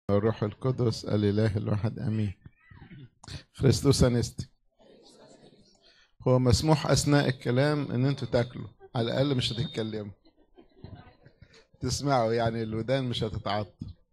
الروح القدس الإله الواحد أمين خريستوس أنستي هو مسموح أثناء الكلام إن أنتوا تاكلوا على الأقل مش هتتكلموا تسمعوا يعني الودان مش هتتعطل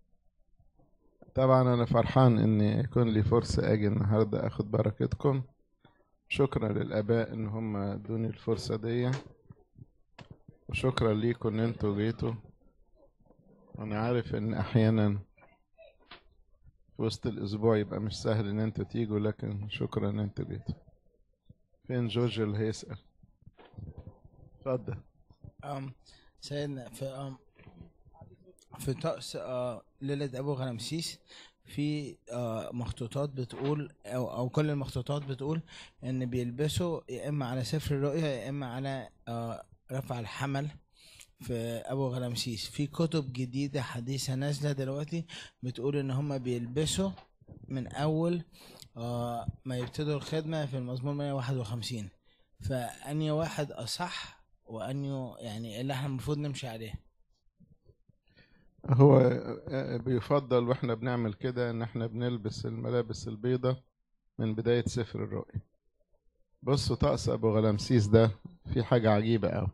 طبعا أنا فرحان إن يكون لي فرصة أجي النهاردة أخد بركتكم شكرا للآباء إن هم ادوني الفرصة دي وشكرا ليكم إن أنتوا جيتوا أنا عارف إن أحيانا في وسط الأسبوع يبقى مش سهل إن أنتوا تيجوا لكن شكرا إن أنتوا جيتوا فين جورج اللي هيسأل اتفضل أم سيدنا في أم في طقس آه، ليلة أبو غنمسيس في آه، مخطوطات بتقول أو, أو كل المخطوطات بتقول إن بيلبسوا يا إما على سفر الرؤيا يا إما على آه، رفع الحمل في أبو غنمسيس في كتب جديدة حديثة نازلة دلوقتي بتقول إن هما بيلبسوا من أول آه، ما يبتدوا الخدمة في المزمور 151 فأني واحد أصح وأني يعني اللي احنا المفروض نمشي عليه هو بيفضل واحنا بنعمل كده ان احنا بنلبس الملابس البيضة من بداية سفر الرؤيا بصوا طقس ابو غلامسيس ده في حاجة عجيبة اوي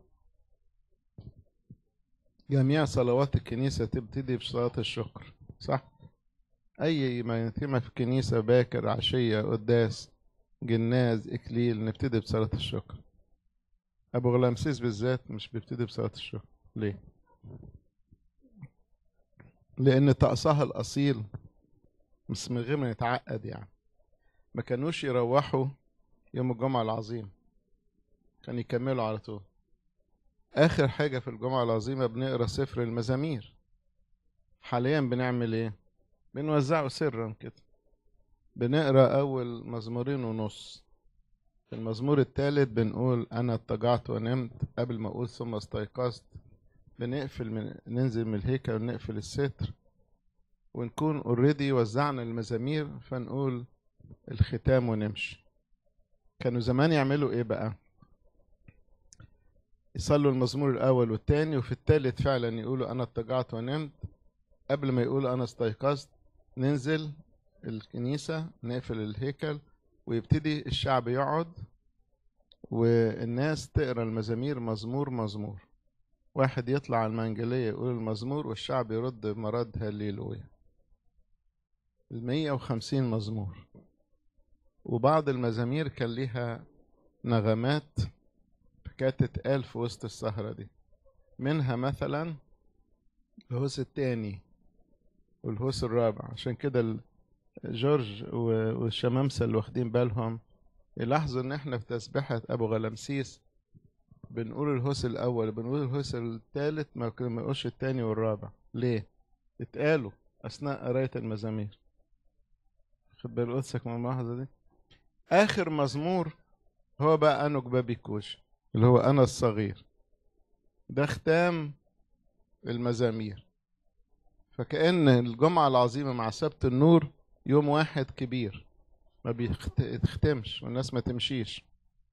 جميع صلوات الكنيسة تبتدي بصلاة الشكر صح اي ما يتم في الكنيسة باكر عشية قداس جناز اكليل نبتدي بصلاة الشكر ابو غلامسيس بالذات مش بيبتدي بصلاة الشكر ليه لان طقسها الاصيل بس من غير ما نتعقد يعني ما كانوش يروحوا يوم الجمعة العظيم كان يكملوا على طول اخر حاجة في الجمعة العظيمة بنقرا سفر المزامير حاليا بنعمل ايه بنوزعه سرا كده بنقرا اول مزمورين ونص في المزمور الثالث بنقول انا اتجعت ونمت قبل ما اقول ثم استيقظت بنقفل من ننزل من الهيكل ونقفل الستر ونكون اوريدي وزعنا المزامير فنقول الختام ونمشي كانوا زمان يعملوا ايه بقى يصلوا المزمور الاول والتاني وفي التالت فعلا يقولوا انا اتجعت ونمت قبل ما يقولوا انا استيقظت ننزل الكنيسة نقفل الهيكل ويبتدي الشعب يقعد والناس تقرا المزامير مزمور مزمور واحد يطلع على المنجلية يقول المزمور والشعب يرد بمرد هللويا المية وخمسين مزمور وبعض المزامير كان ليها نغمات كانت تتقال في وسط السهرة دي منها مثلا الهوس التاني والهوس الرابع عشان كده جورج والشمامسة اللي واخدين بالهم يلاحظوا ان احنا في تسبيحة ابو غلمسيس بنقول الهوس الاول بنقول الهوس الثالث ما بنقولش الثاني والرابع ليه اتقالوا اثناء قرايه المزامير خد بال قدسك من الملاحظه دي اخر مزمور هو بقى انو بابي كوش اللي هو انا الصغير ده ختام المزامير فكأن الجمعة العظيمة مع سبت النور يوم واحد كبير ما بيختمش والناس ما تمشيش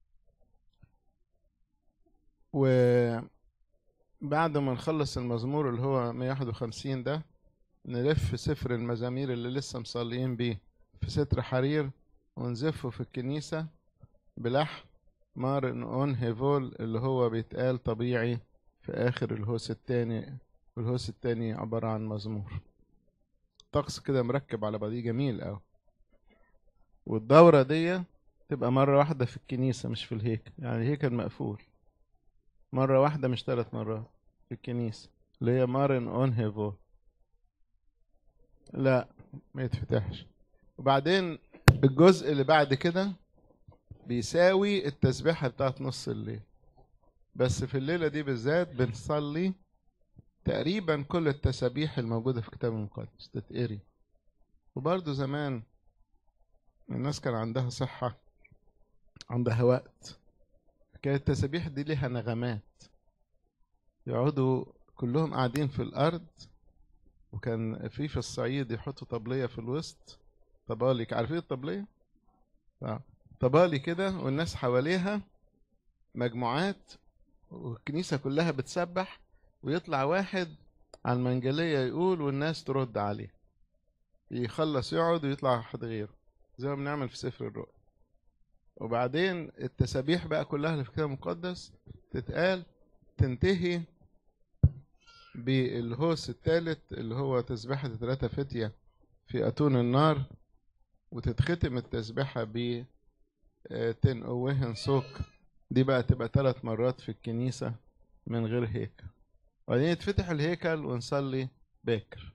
وبعد ما نخلص المزمور اللي هو 151 ده نلف سفر المزامير اللي لسه مصليين بيه في ستر حرير ونزفه في الكنيسة بلحن مار اون هيفول اللي هو بيتقال طبيعي في آخر الهوس التاني والهوس التاني عبارة عن مزمور طقس كده مركب على بعضيه جميل أوي والدورة دي تبقى مرة واحدة في الكنيسة مش في الهيكل يعني الهيكل مقفول مرة واحدة مش ثلاث مرات في الكنيسة اللي هي مارن اون هيفو لا ما يتفتحش وبعدين الجزء اللي بعد كده بيساوي التسبيحة بتاعت نص الليل بس في الليلة دي بالذات بنصلي تقريبا كل التسابيح الموجودة في الكتاب المقدس تتقري وبرضه زمان الناس كان عندها صحة عندها وقت كانت التسابيح دي ليها نغمات يقعدوا كلهم قاعدين في الأرض وكان في في الصعيد يحطوا طبلية في الوسط طبالي عارفين الطبلية؟ آه. طبالي كده والناس حواليها مجموعات والكنيسة كلها بتسبح ويطلع واحد على المنجلية يقول والناس ترد عليه يخلص يقعد ويطلع واحد غيره زي ما بنعمل في سفر الرؤيا وبعدين التسابيح بقى كلها اللي في الكتاب المقدس تتقال تنتهي بالهوس الثالث اللي هو تسبيحة ثلاثة فتية في أتون النار وتتختم التسبيحة ب آه، تن أوهن سوك دي بقى تبقى ثلاث مرات في الكنيسة من غير هيكل وبعدين يتفتح الهيكل ونصلي باكر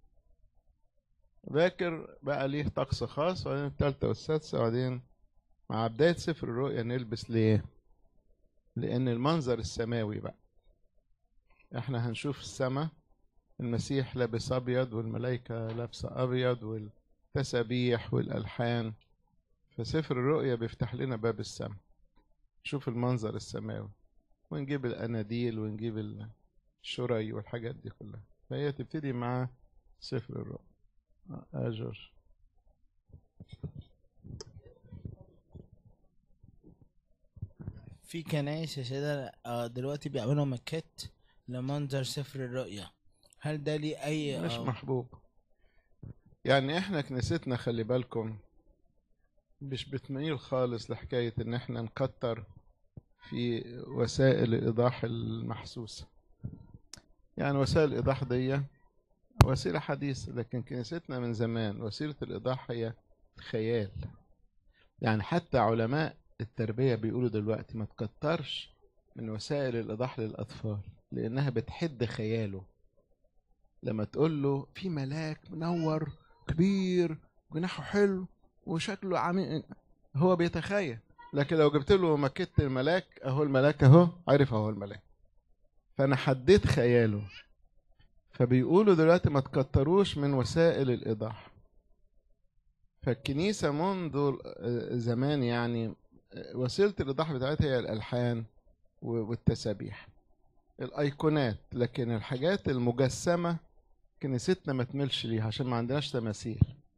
باكر بقى ليه طقس خاص وبعدين التالتة والسادسة وبعدين مع بداية سفر الرؤيا نلبس ليه؟ لأن المنظر السماوي بقى احنا هنشوف السماء المسيح لابس أبيض والملائكة لابسة أبيض والتسابيح والألحان فسفر الرؤيا بيفتح لنا باب السماء نشوف المنظر السماوي ونجيب الأناديل ونجيب الشري والحاجات دي كلها فهي تبتدي مع سفر الرؤيا آه جورج في كنايس يا سيدة آه، دلوقتي بيعملوا ماكيت لمنظر سفر الرؤيا هل ده ليه أي مش آه، محبوب يعني احنا كنيستنا خلي بالكم مش بتميل خالص لحكاية ان احنا نكتر في وسائل الايضاح المحسوسة يعني وسائل الايضاح دي وسيلة حديثة لكن كنيستنا من زمان وسيلة الايضاح هي خيال يعني حتى علماء التربية بيقولوا دلوقتي ما تكترش من وسائل الايضاح للاطفال لانها بتحد خياله لما تقول له في ملاك منور كبير جناحه حلو وشكله عميق هو بيتخيل لكن لو جبت له ماكيت الملاك اهو الملاك اهو عرف اهو الملاك فانا حددت خياله فبيقولوا دلوقتي ما تكتروش من وسائل الايضاح فالكنيسه منذ زمان يعني وسيله الايضاح بتاعتها هي الالحان والتسابيح الايقونات لكن الحاجات المجسمه كنيستنا ما تملش ليها عشان ما عندناش تماثيل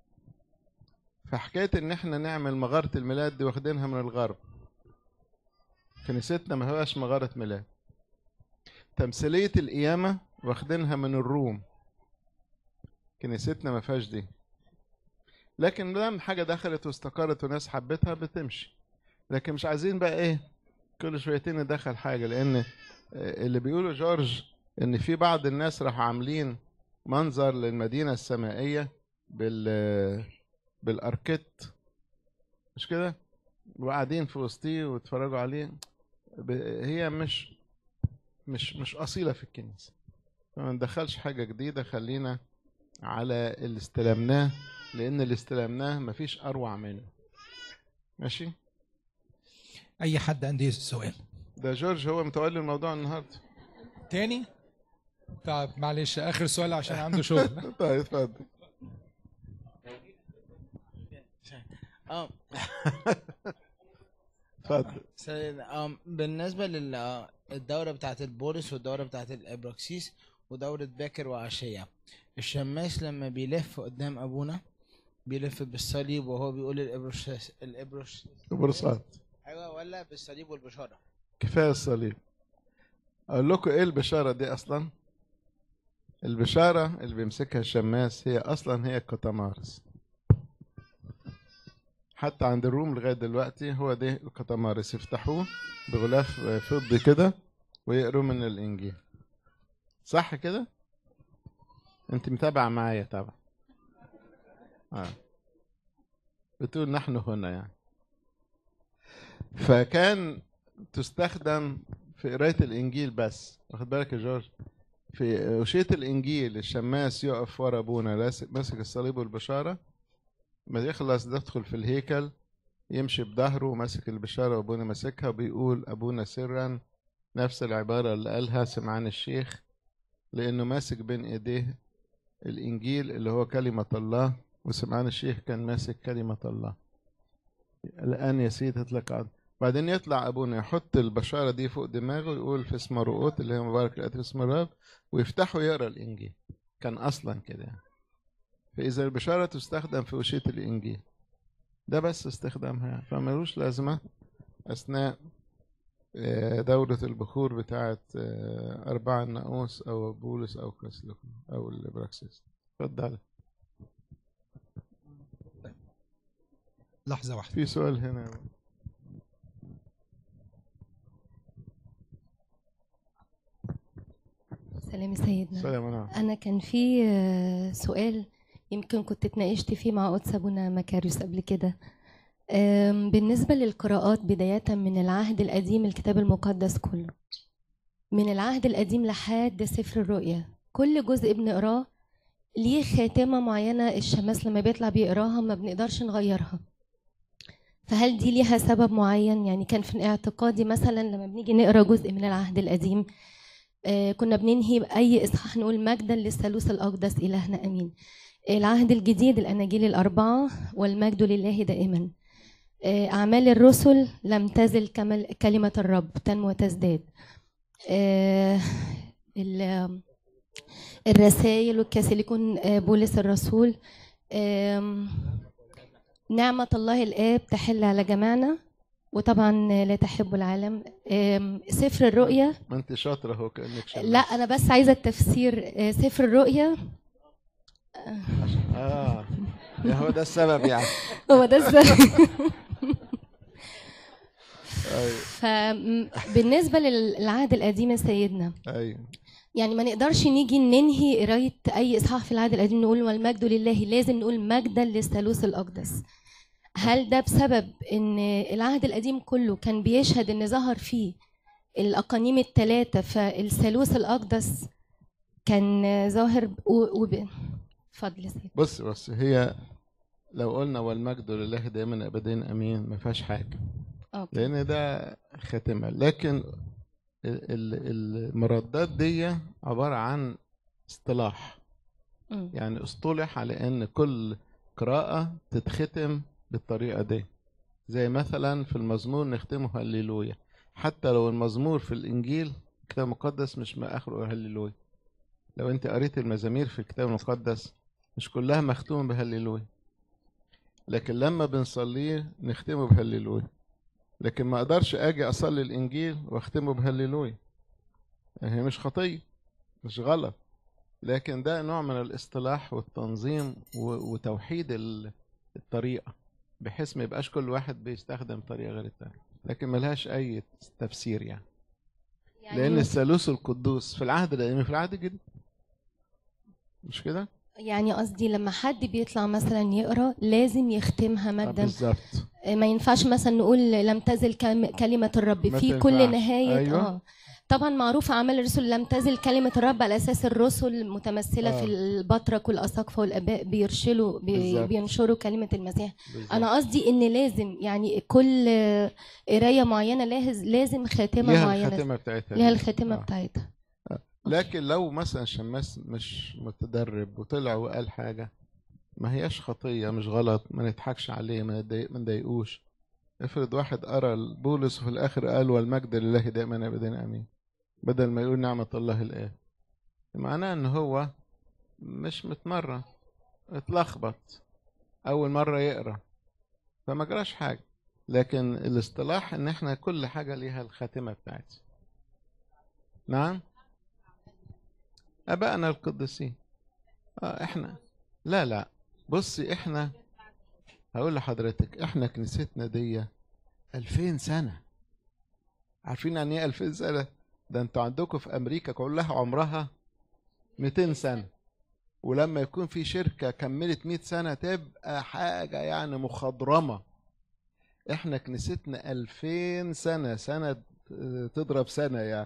فحكايه ان احنا نعمل مغاره الميلاد دي واخدينها من الغرب كنيستنا ما هواش مغاره ميلاد تمثيليه القيامه واخدينها من الروم كنيستنا ما فيهاش دي لكن لما حاجه دخلت واستقرت وناس حبتها بتمشي لكن مش عايزين بقى ايه كل شويتين ندخل حاجه لان اللي بيقوله جورج ان في بعض الناس راح عاملين منظر للمدينه السمائيه بال بالاركيت مش كده وقاعدين في وسطيه واتفرجوا عليه هي مش مش مش اصيله في الكنيسه فما ندخلش حاجه جديده خلينا على اللي استلمناه لان اللي استلمناه مفيش اروع منه ماشي اي حد عنده سؤال ده جورج هو متولي الموضوع النهارده تاني طب معلش اخر سؤال عشان عنده شغل طيب اتفضل اه اتفضل سيد- آم، بالنسبة للدورة بتاعت البولس والدورة بتاعت الإبراكسيس ودورة باكر وعشية الشماس لما بيلف قدام أبونا بيلف بالصليب وهو بيقول الإبروش الإبروش برصاد أيوة ولا بالصليب والبشارة كفايه الصليب اقول لكم ايه البشاره دي اصلا البشاره اللي بيمسكها الشماس هي اصلا هي الكتمارس حتى عند الروم لغايه دلوقتي هو ده الكتمارس يفتحوه بغلاف فضي كده ويقروا من الانجيل صح كده انت متابعه معايا طبعا اه بتقول نحن هنا يعني فكان تستخدم في قرايه الانجيل بس واخد بالك يا جورج في وشية الانجيل الشماس يقف ورا ابونا لاس- ماسك الصليب والبشاره ما يخلص يدخل في الهيكل يمشي بظهره ماسك البشاره وابونا ماسكها وبيقول ابونا سرا نفس العباره اللي قالها سمعان الشيخ لانه ماسك بين ايديه الانجيل اللي هو كلمه الله وسمعان الشيخ كان ماسك كلمه الله الان يا سيدي اطلق عن بعدين يطلع ابونا يحط البشاره دي فوق دماغه ويقول في اسم رؤوت اللي هي مبارك الاتي باسم الرب ويفتحه يقرا الانجيل كان اصلا كده يعني فاذا البشاره تستخدم في وشيه الانجيل ده بس استخدامها فملوش لازمه اثناء آه، دورة البخور بتاعة آه، أربعة الناقوس أو بولس أو كسلو أو البراكسيس اتفضل لحظه واحده في سؤال هنا سلام سيدنا سلام عليكم انا كان في آه، سؤال يمكن كنت اتناقشت فيه مع قدس ابونا مكاريوس قبل كده آم، بالنسبة للقراءات بداية من العهد القديم الكتاب المقدس كله من العهد القديم لحد سفر الرؤيا كل جزء بنقراه ليه خاتمة معينة الشماس لما بيطلع بيقراها ما بنقدرش نغيرها فهل دي ليها سبب معين يعني كان في اعتقادي مثلا لما بنيجي نقرا جزء من العهد القديم آه، كنا بننهي بأي إصحاح نقول مجدا للثالوث الأقدس إلهنا أمين العهد الجديد الأناجيل الأربعة والمجد لله دائما آه، أعمال الرسل لم تزل كمل كلمة الرب تنمو وتزداد آه، ال- الرسائل والكاثوليكون آه، بولس الرسول آم، نعمة الله الآب تحل على جميعنا وطبعا لا تحب العالم آم، سفر الرؤيا ما انت شاطره اهو كانك شماس لا انا بس عايزه التفسير آه، سفر الرؤيا اه ده هو ده السبب يعني هو ده السبب ايوه فبالنسبه للعهد القديم يا سيدنا ايوه يعني ما نقدرش نيجي ننهي قرايه اي اصحاح في العهد القديم نقول والمجد لله لازم نقول مجدا للثالوث الاقدس هل ده بسبب ان العهد القديم كله كان بيشهد ان ظهر فيه الاقانيم الثلاثه فالثالوث الاقدس كان ظاهر و... وب... اتفضل يا سيدي بص بص هي لو قلنا والمجد لله دائما ابدا امين ما فيهاش حاجه أوكي. لان ده خاتمه لكن ال- ال- المردات دي عباره عن اصطلاح مم. يعني اصطلح على ان كل قراءه تتختم بالطريقه دي زي مثلا في المزمور نختمه هللويا حتى لو المزمور في الانجيل الكتاب المقدس مش ما اخره هللويا لو انت قريت المزامير في الكتاب المقدس مش كلها مختومه بهللويا لكن لما بنصليه نختمه بهللويا لكن ما اقدرش اجي اصلي الانجيل واختمه بهللويا هي مش خطيه مش غلط لكن ده نوع من الاصطلاح والتنظيم و- وتوحيد ال- الطريقه بحيث ما يبقاش كل واحد بيستخدم طريقه غير التانية لكن ملهاش اي تفسير يعني يعني لان الثالوث القدوس في العهد القديم في العهد الجديد مش كده؟ يعني قصدي لما حد بيطلع مثلا يقرا لازم يختمها آه، مجدا بالظبط ما ينفعش مثلا نقول لم تزل كلم- كلمة الرب ما في كل تنفعش. نهاية أيوة. اه طبعا معروف أعمال الرسل لم تزل كلمة الرب على أساس الرسل متمثلة آه. في البطرك والأساقفة والآباء بيرشلوا بي بالظبط. بينشروا كلمة المسيح بالظبط. أنا قصدي إن لازم يعني كل آه، قراية معينة لاز- لازم خاتمة ليها معينة الخاتمه بتاعتها ليها دي. الخاتمة آه. بتاعتها لكن لو مثلا شماس مش متدرب وطلع وقال حاجة ما هياش خطية مش غلط ما نضحكش عليه ما نضايق- ما نضايقوش افرض واحد قرا بولس وفي الاخر قال والمجد لله دائما ابدا امين بدل ما يقول نعمة الله الآب معناه ان هو مش متمرن اتلخبط اول مرة يقرا فما جراش حاجة لكن الاصطلاح ان احنا كل حاجة ليها الخاتمة بتاعتها نعم ابائنا القديسين اه احنا لا لا بصي احنا هقول لحضرتك احنا كنيستنا دي ألفين سنة عارفين يعني ايه ألفين سنة ده انتوا عندكم في امريكا كلها عمرها 200 سنة ولما يكون في شركة كملت 100 سنة تبقى حاجة يعني مخضرمة احنا كنيستنا 2000 سنة سنة اه، تضرب سنة يعني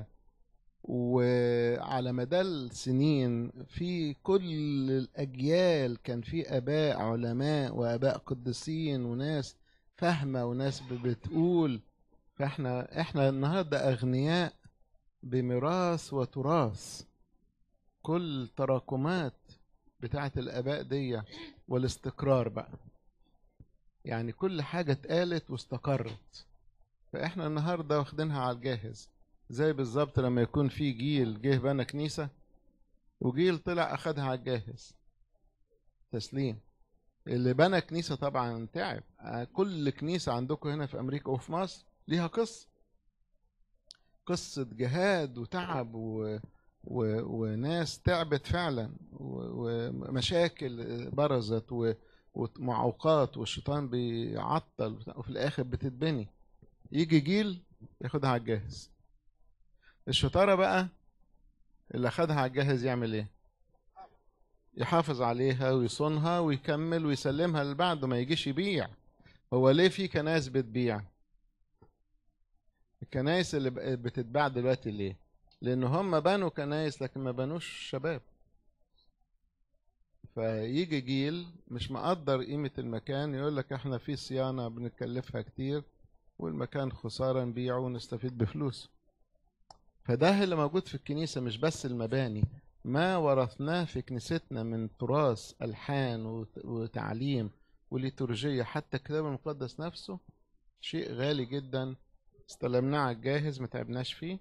وعلى مدى السنين في كل الأجيال كان في آباء علماء وآباء قديسين وناس فاهمة وناس ب- بتقول فاحنا احنا النهارده أغنياء بميراث وتراث كل تراكمات بتاعة الآباء دي والاستقرار بقى يعني كل حاجة اتقالت واستقرت فاحنا النهارده واخدينها على الجاهز زي بالظبط لما يكون في جيل جه بنى كنيسة وجيل طلع أخدها على الجاهز تسليم اللي بنى كنيسة طبعا تعب آه، كل كنيسة عندكم هنا في أمريكا وفي مصر ليها قصة قصة جهاد وتعب و... و... وناس تعبت فعلا و... ومشاكل برزت و... ومعوقات والشيطان بيعطل وبتاع، وفي الاخر بتتبني يجي جيل ياخدها على الجاهز الشطاره بقى اللي اخدها على الجاهز يعمل ايه يحافظ عليها ويصونها ويكمل ويسلمها اللي بعده ما يجيش يبيع هو ليه في كنايس بتبيع الكنايس اللي بقت بتتباع دلوقتي ليه لان هم بنوا كنايس لكن ما بنوش شباب فيجي جيل مش مقدر قيمة المكان يقول لك احنا في صيانة بنكلفها كتير والمكان خسارة نبيعه ونستفيد بفلوس فده اللي موجود في الكنيسة مش بس المباني ما ورثناه في كنيستنا من تراث ألحان وت- وتعليم وليتورجية حتى الكتاب المقدس نفسه شيء غالي جدا استلمناه على الجاهز ما تعبناش فيه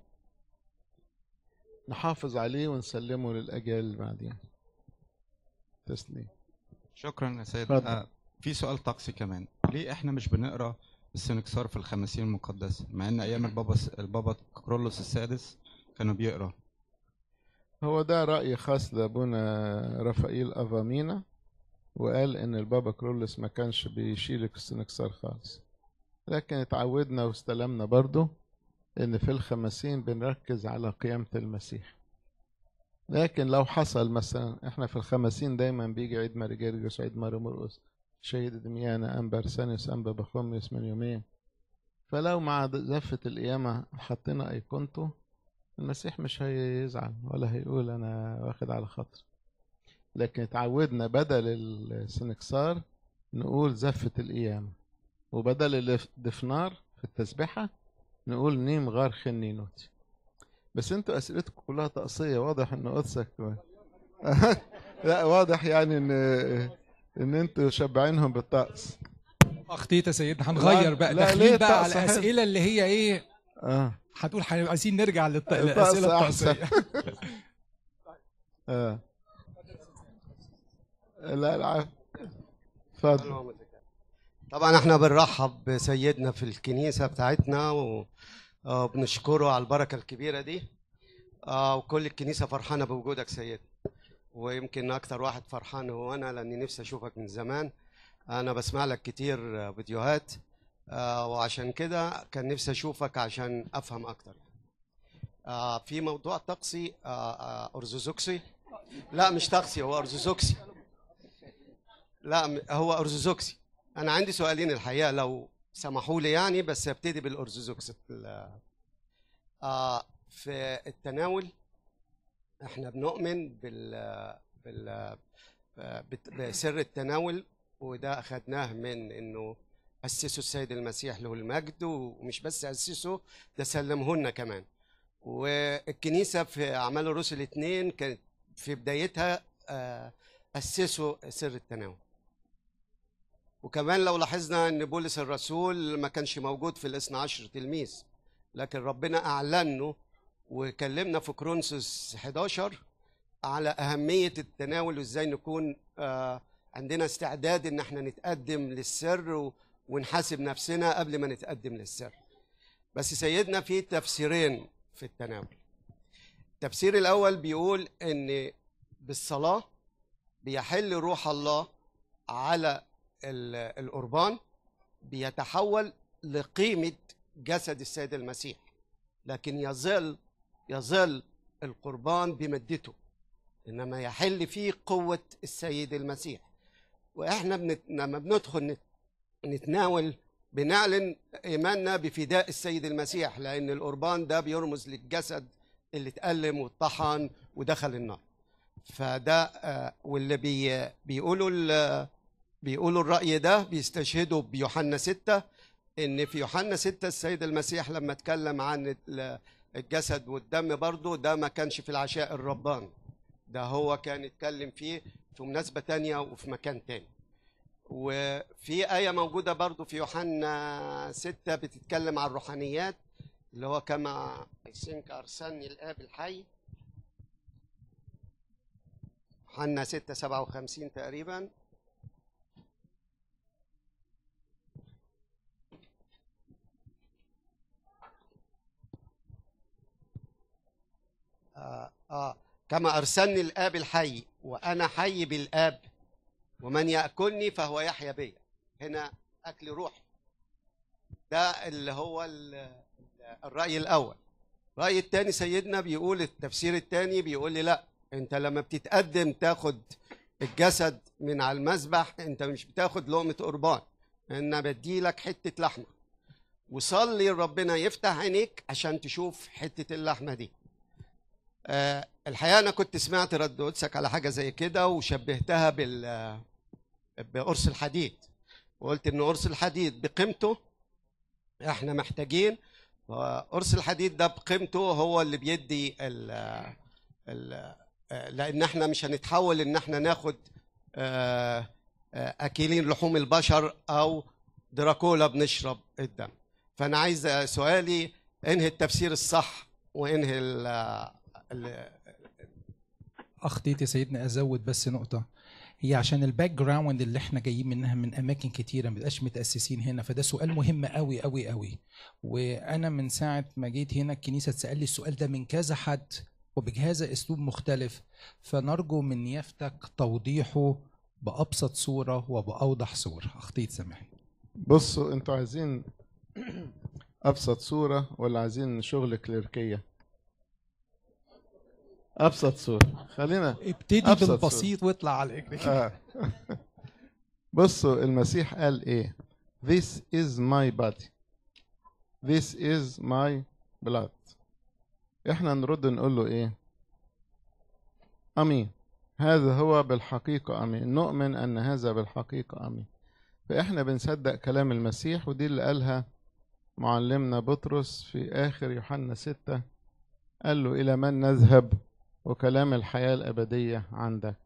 نحافظ عليه ونسلمه للأجيال اللي بعدين تسليم شكرا يا سيد اتفضل. آه في سؤال طقسي كمان ليه احنا مش بنقرا السنكسار في الخمسين المقدسة مع ان ايام البابا البابا كرولوس السادس كانوا بيقرا هو ده رأي خاص لأبونا رفائيل أفامينا وقال إن البابا كرولس ما كانش بيشيل السنكسار خالص لكن اتعودنا واستلمنا برضو إن في الخمسين بنركز على قيامة المسيح لكن لو حصل مثلا احنا في الخمسين دايما بيجي عيد ماري جرجس عيد ماري مرقس شهيد دميانا أنبا أرسانيوس أنبا بخوميوس من يومين فلو مع زفة القيامة حطينا أيقونته المسيح مش هيزعل ولا هيقول انا واخد على خاطر لكن اتعودنا بدل السنكسار نقول زفة القيامة وبدل الدفنار في التسبيحة نقول نيم غار خني نوتي بس انتوا اسئلتكم كلها طقسية واضح ان قدسك لا واضح يعني ان ان انتوا شبعينهم بالطقس اخطيت يا سيدنا هنغير بقى لا، ليه داخلين بقى على الطقس حلو؟ الاسئله اللي هي ايه اه هتقول هنبقى عايزين نرجع للط... الطقس للاسئله أحسن. الطقسيه اه لا العفو اتفضل طبعا احنا بنرحب بسيدنا في الكنيسه بتاعتنا وبنشكره على البركه الكبيره دي آه، وكل الكنيسه فرحانه بوجودك سيدنا ويمكن اكتر واحد فرحان هو انا لاني نفسي اشوفك من زمان انا بسمع لك كتير آه، فيديوهات آه، وعشان كده كان نفسي اشوفك عشان افهم اكتر آه، في موضوع طقسي آه، آه، ارثوذكسي لا مش طقسي هو ارثوذكسي لا م- هو ارثوذكسي انا عندي سؤالين الحقيقه لو سمحوا لي يعني بس ابتدي بالارثوذكس ال- آه في التناول احنا بنؤمن بال بال بت- بسر التناول وده اخذناه من انه اسسه السيد المسيح له المجد ومش بس اسسه ده سلمه لنا كمان والكنيسه في اعمال الرسل اثنين كانت في بدايتها آه، اسسوا سر التناول وكمان لو لاحظنا ان بولس الرسول ما كانش موجود في الاثنى عشر تلميذ لكن ربنا اعلنه وكلمنا في كرونسوس 11 على اهميه التناول وازاي نكون آه، عندنا استعداد ان احنا نتقدم للسر و- ونحاسب نفسنا قبل ما نتقدم للسر بس سيدنا في تفسيرين في التناول التفسير الاول بيقول ان بالصلاه بيحل روح الله على ال- القربان بيتحول لقيمة جسد السيد المسيح لكن يظل يظل القربان بمدته إنما يحل فيه قوة السيد المسيح وإحنا بنت... لما بندخل نت... نتناول بنعلن إيماننا بفداء السيد المسيح لأن القربان ده بيرمز للجسد اللي اتألم واتطحن ودخل النار فده آه، واللي بي... بيقولوا ال... بيقولوا الرأي ده بيستشهدوا بيوحنا ستة إن في يوحنا ستة السيد المسيح لما اتكلم عن ال- الجسد والدم برضه ده ما كانش في العشاء الرباني ده هو كان يتكلم فيه في مناسبة تانية وفي مكان تاني وفي آية موجودة برضه في يوحنا ستة بتتكلم عن الروحانيات اللي هو كما سينك أرسلني الآب الحي يوحنا ستة سبعة وخمسين تقريبا آه, آه كما أرسلني الآب الحي وأنا حي بالآب ومن ياكلني فهو يحيا بي هنا اكل روحي ده اللي هو ال- الراي الاول الراي الثاني سيدنا بيقول التفسير الثاني بيقول لي لا انت لما بتتقدم تاخد الجسد من على المذبح انت مش بتاخد لقمه قربان انا بدي لك حته لحمه وصلي ربنا يفتح عينيك عشان تشوف حته اللحمه دي آه الحقيقه انا كنت سمعت رد قدسك على حاجه زي كده وشبهتها بال بقرص الحديد وقلت ان قرص الحديد بقيمته احنا محتاجين قرص الحديد ده بقيمته هو اللي بيدي ال ال لان احنا مش هنتحول ان احنا ناخد آه، آه، اكلين لحوم البشر او دراكولا بنشرب الدم فانا عايز آه، سؤالي انهي التفسير الصح وانهي ال ال- اخطيتي سيدنا ازود بس نقطه هي عشان الباك جراوند اللي احنا جايين منها من اماكن كتيره ما بقاش متاسسين هنا فده سؤال مهم قوي قوي قوي وانا من ساعه ما جيت هنا الكنيسه اتسال لي السؤال ده من كذا حد وبهذا اسلوب مختلف فنرجو من نيافتك توضيحه بابسط صوره وباوضح صوره اخطيت سامحني بصوا انتوا عايزين ابسط صورة ولا عايزين شغل كليركية ابسط صورة خلينا ابتدي أبسط صورة. بالبسيط واطلع على الاجري آه. بصوا المسيح قال ايه this is my body this is my blood احنا نرد نقول له ايه امين هذا هو بالحقيقة امين نؤمن ان هذا بالحقيقة امين فاحنا بنصدق كلام المسيح ودي اللي قالها معلمنا بطرس في اخر يوحنا ستة قال له الى من نذهب وكلام الحياة الابدية عندك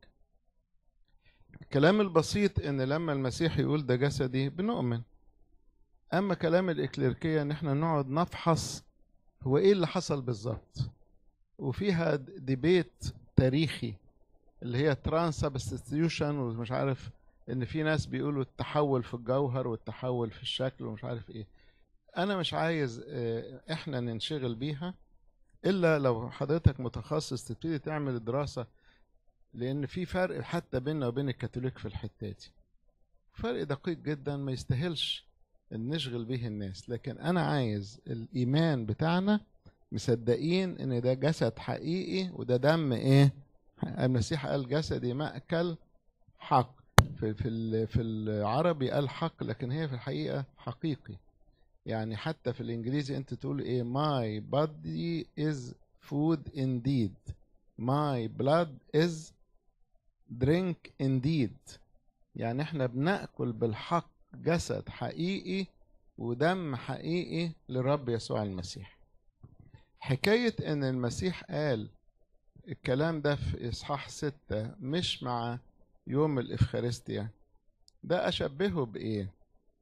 الكلام البسيط ان لما المسيح يقول ده جسدي بنؤمن اما كلام الاكليركيه ان احنا نقعد نفحص هو ايه اللي حصل بالظبط وفيها ديبيت تاريخي اللي هي ترانس سبستيوشن ومش عارف ان في ناس بيقولوا التحول في الجوهر والتحول في الشكل ومش عارف ايه انا مش عايز آه، احنا ننشغل بيها الا لو حضرتك متخصص تبتدي تعمل دراسه لان في فرق حتى بيننا وبين الكاثوليك في الحته دي فرق دقيق جدا ما يستاهلش ان نشغل به الناس لكن انا عايز الايمان بتاعنا مصدقين ان ده جسد حقيقي وده دم ايه المسيح قال جسدي مأكل حق في في ال- في العربي قال حق لكن هي في الحقيقه حقيقي يعني حتى في الانجليزي انت تقول ايه my body is food indeed my blood is drink indeed يعني احنا بناكل بالحق جسد حقيقي ودم حقيقي للرب يسوع المسيح حكاية ان المسيح قال الكلام ده في اصحاح ستة مش مع يوم الافخارستيا ده اشبهه بايه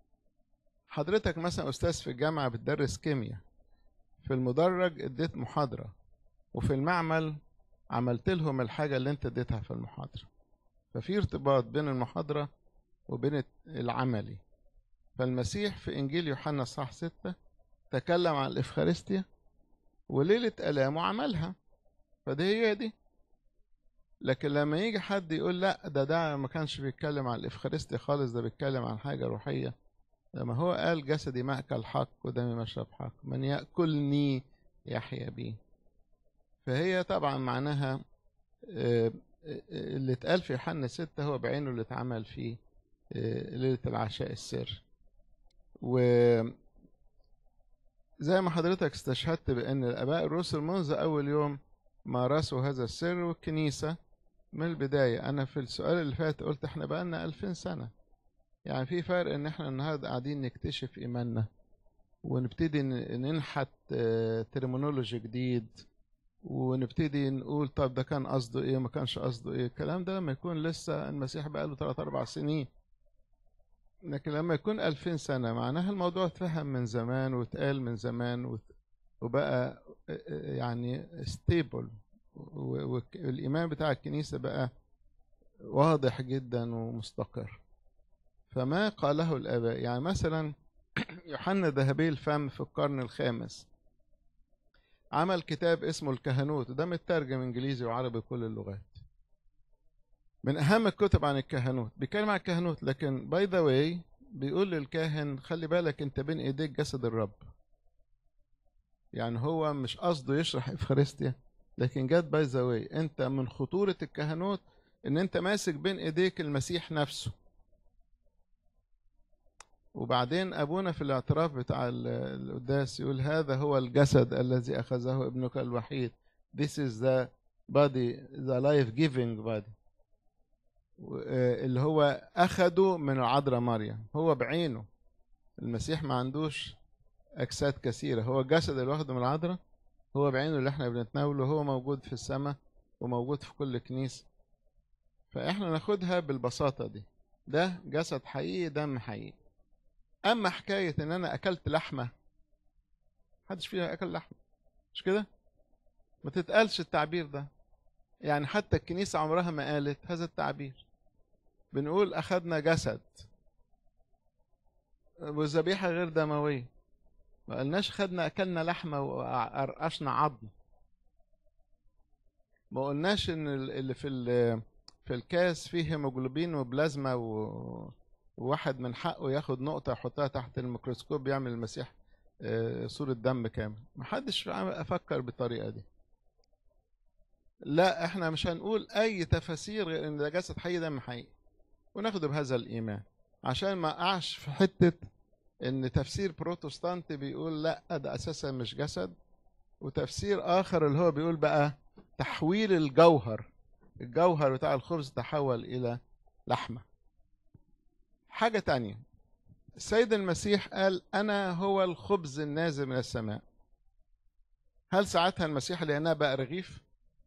حضرتك مثلا استاذ في الجامعة بتدرس كيمياء في المدرج اديت محاضرة وفي المعمل عملت لهم الحاجة اللي انت اديتها في المحاضرة ففي ارتباط بين المحاضرة وبين العملي فالمسيح في إنجيل يوحنا صح ستة تكلم عن الإفخارستيا وليلة آلامه عملها فدي هي دي لكن لما يجي حد يقول لا ده ده ما كانش بيتكلم عن الإفخارستيا خالص ده بيتكلم عن حاجة روحية لما هو قال جسدي مأكل حق ودمي مشرب حق من يأكلني يحيا بي فهي طبعا معناها آه، اللي اتقال في يوحنا ستة هو بعينه اللي اتعمل في آه، ليلة العشاء السر و زي ما حضرتك استشهدت بأن الآباء الرسل منذ أول يوم مارسوا هذا السر والكنيسة من البداية أنا في السؤال اللي فات قلت إحنا بقالنا ألفين سنة يعني في فرق إن إحنا النهاردة قاعدين نكتشف إيماننا ونبتدي ن- ننحت ترمينولوجي جديد ونبتدي نقول طب ده كان قصده ايه وما كانش قصده ايه الكلام ده لما يكون لسه المسيح بقى له 3 4 سنين لكن لما يكون 2000 سنة معناها الموضوع اتفهم من زمان واتقال من زمان وت- وبقى يعني ستيبل والإيمان بتاع الكنيسة بقى واضح جدا ومستقر فما قاله الآباء يعني مثلا يوحنا ذهبي الفم في القرن الخامس عمل كتاب اسمه الكهنوت وده مترجم انجليزي وعربي كل اللغات من اهم الكتب عن الكهنوت بيتكلم عن الكهنوت لكن باي ذا واي بيقول للكاهن خلي بالك انت بين ايديك جسد الرب يعني هو مش قصده يشرح افخارستيا لكن جت باي ذا واي انت من خطوره الكهنوت ان انت ماسك بين ايديك المسيح نفسه وبعدين ابونا في الاعتراف بتاع ال- القداس يقول هذا هو الجسد الذي اخذه ابنك الوحيد this is the body the life giving body و- آه، اللي هو اخده من العذراء مريم هو بعينه المسيح ما عندوش اجساد كثيره هو الجسد اللي واخده من العذراء هو بعينه اللي احنا بنتناوله هو موجود في السماء وموجود في كل كنيسه فاحنا ناخدها بالبساطه دي ده جسد حقيقي دم حقيقي اما حكايه ان انا اكلت لحمه محدش فينا اكل لحمه مش كده ما تتقالش التعبير ده يعني حتى الكنيسه عمرها ما قالت هذا التعبير بنقول اخذنا جسد والذبيحه غير دمويه ما قلناش خدنا اكلنا لحمه وقرقشنا عظم ما قلناش ان ال- اللي في ال- في الكاس فيه هيموجلوبين وبلازما و... وواحد من حقه ياخد نقطة يحطها تحت الميكروسكوب يعمل المسيح آه، صورة دم كامل محدش عم- أفكر بالطريقة دي لا احنا مش هنقول أي تفاسير غير إن ده جسد حي دم حقيقي وناخده بهذا الإيمان عشان ما أقعش في حتة إن تفسير بروتستانتي بيقول لا ده أساسا مش جسد وتفسير آخر اللي هو بيقول بقى تحويل الجوهر الجوهر بتاع الخبز تحول إلى لحمة حاجة تانية السيد المسيح قال أنا هو الخبز النازل من السماء هل ساعتها المسيح لأنها بقى رغيف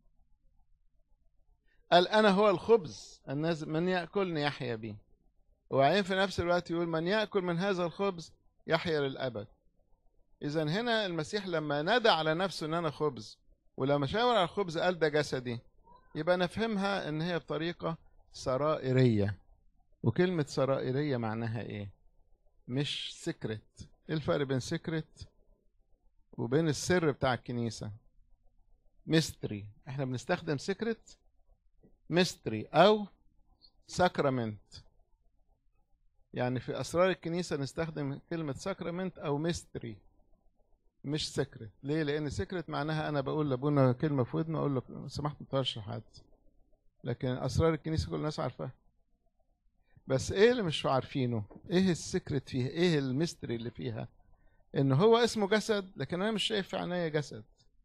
قال أنا هو الخبز النازل من يأكلني يحيا بي وبعدين في نفس الوقت يقول من يأكل من هذا الخبز يحيا للأبد إذا هنا المسيح لما نادى على نفسه إن أنا خبز ولما شاور على الخبز قال ده جسدي يبقى نفهمها إن هي بطريقة سرائرية وكلمة سرائرية معناها ايه؟ مش سكرت ايه الفرق بين سكرت وبين السر بتاع الكنيسة؟ ميستري احنا بنستخدم سكرت ميستري او ساكرامنت يعني في اسرار الكنيسة نستخدم كلمة ساكرامنت او ميستري مش سكرت ليه؟ لان سكرت معناها انا بقول لابونا كلمة في ودنه اقول له لو سمحت ما تقولش لحد لكن اسرار الكنيسة كل الناس عارفاها بس ايه اللي مش عارفينه ايه السكرت فيها ايه الميستري اللي فيها ان هو اسمه جسد لكن انا مش شايف في عينيا جسد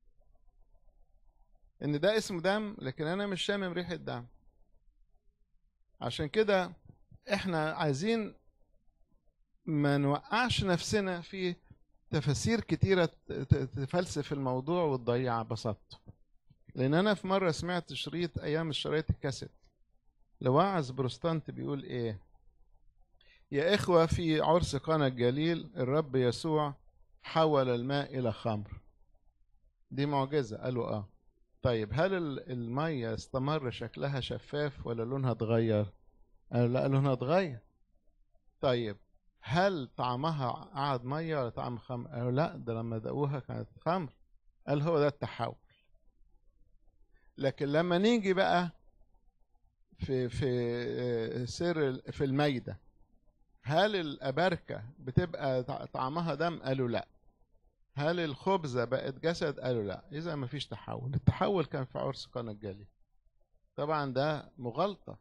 ان ده اسمه دم لكن انا مش شامم ريحه دم عشان كده احنا عايزين ما نوقعش نفسنا في تفاسير كتيرة ت- ت- تفلسف الموضوع وتضيع بساطته لان انا في مرة سمعت شريط ايام الشرايط الكاسيت لواعظ بروستانت بيقول ايه يا اخوة في عرس قنا الجليل الرب يسوع حول الماء الى خمر دي معجزة قالوا اه طيب هل ال- المية استمر شكلها شفاف ولا لونها اتغير قالوا لا لونها اتغير طيب هل طعمها قعد مية ولا طعم خمر قالوا لا ده لما دقوها كانت خمر قال هو ده التحول لكن لما نيجي بقى في في آه، سر ال- في الميدة هل الأبركة بتبقى طع- طعمها دم قالوا لا هل الخبزة بقت جسد قالوا لا إذا ما فيش تحول التحول كان في عرس قنا الجليل طبعا ده مغالطة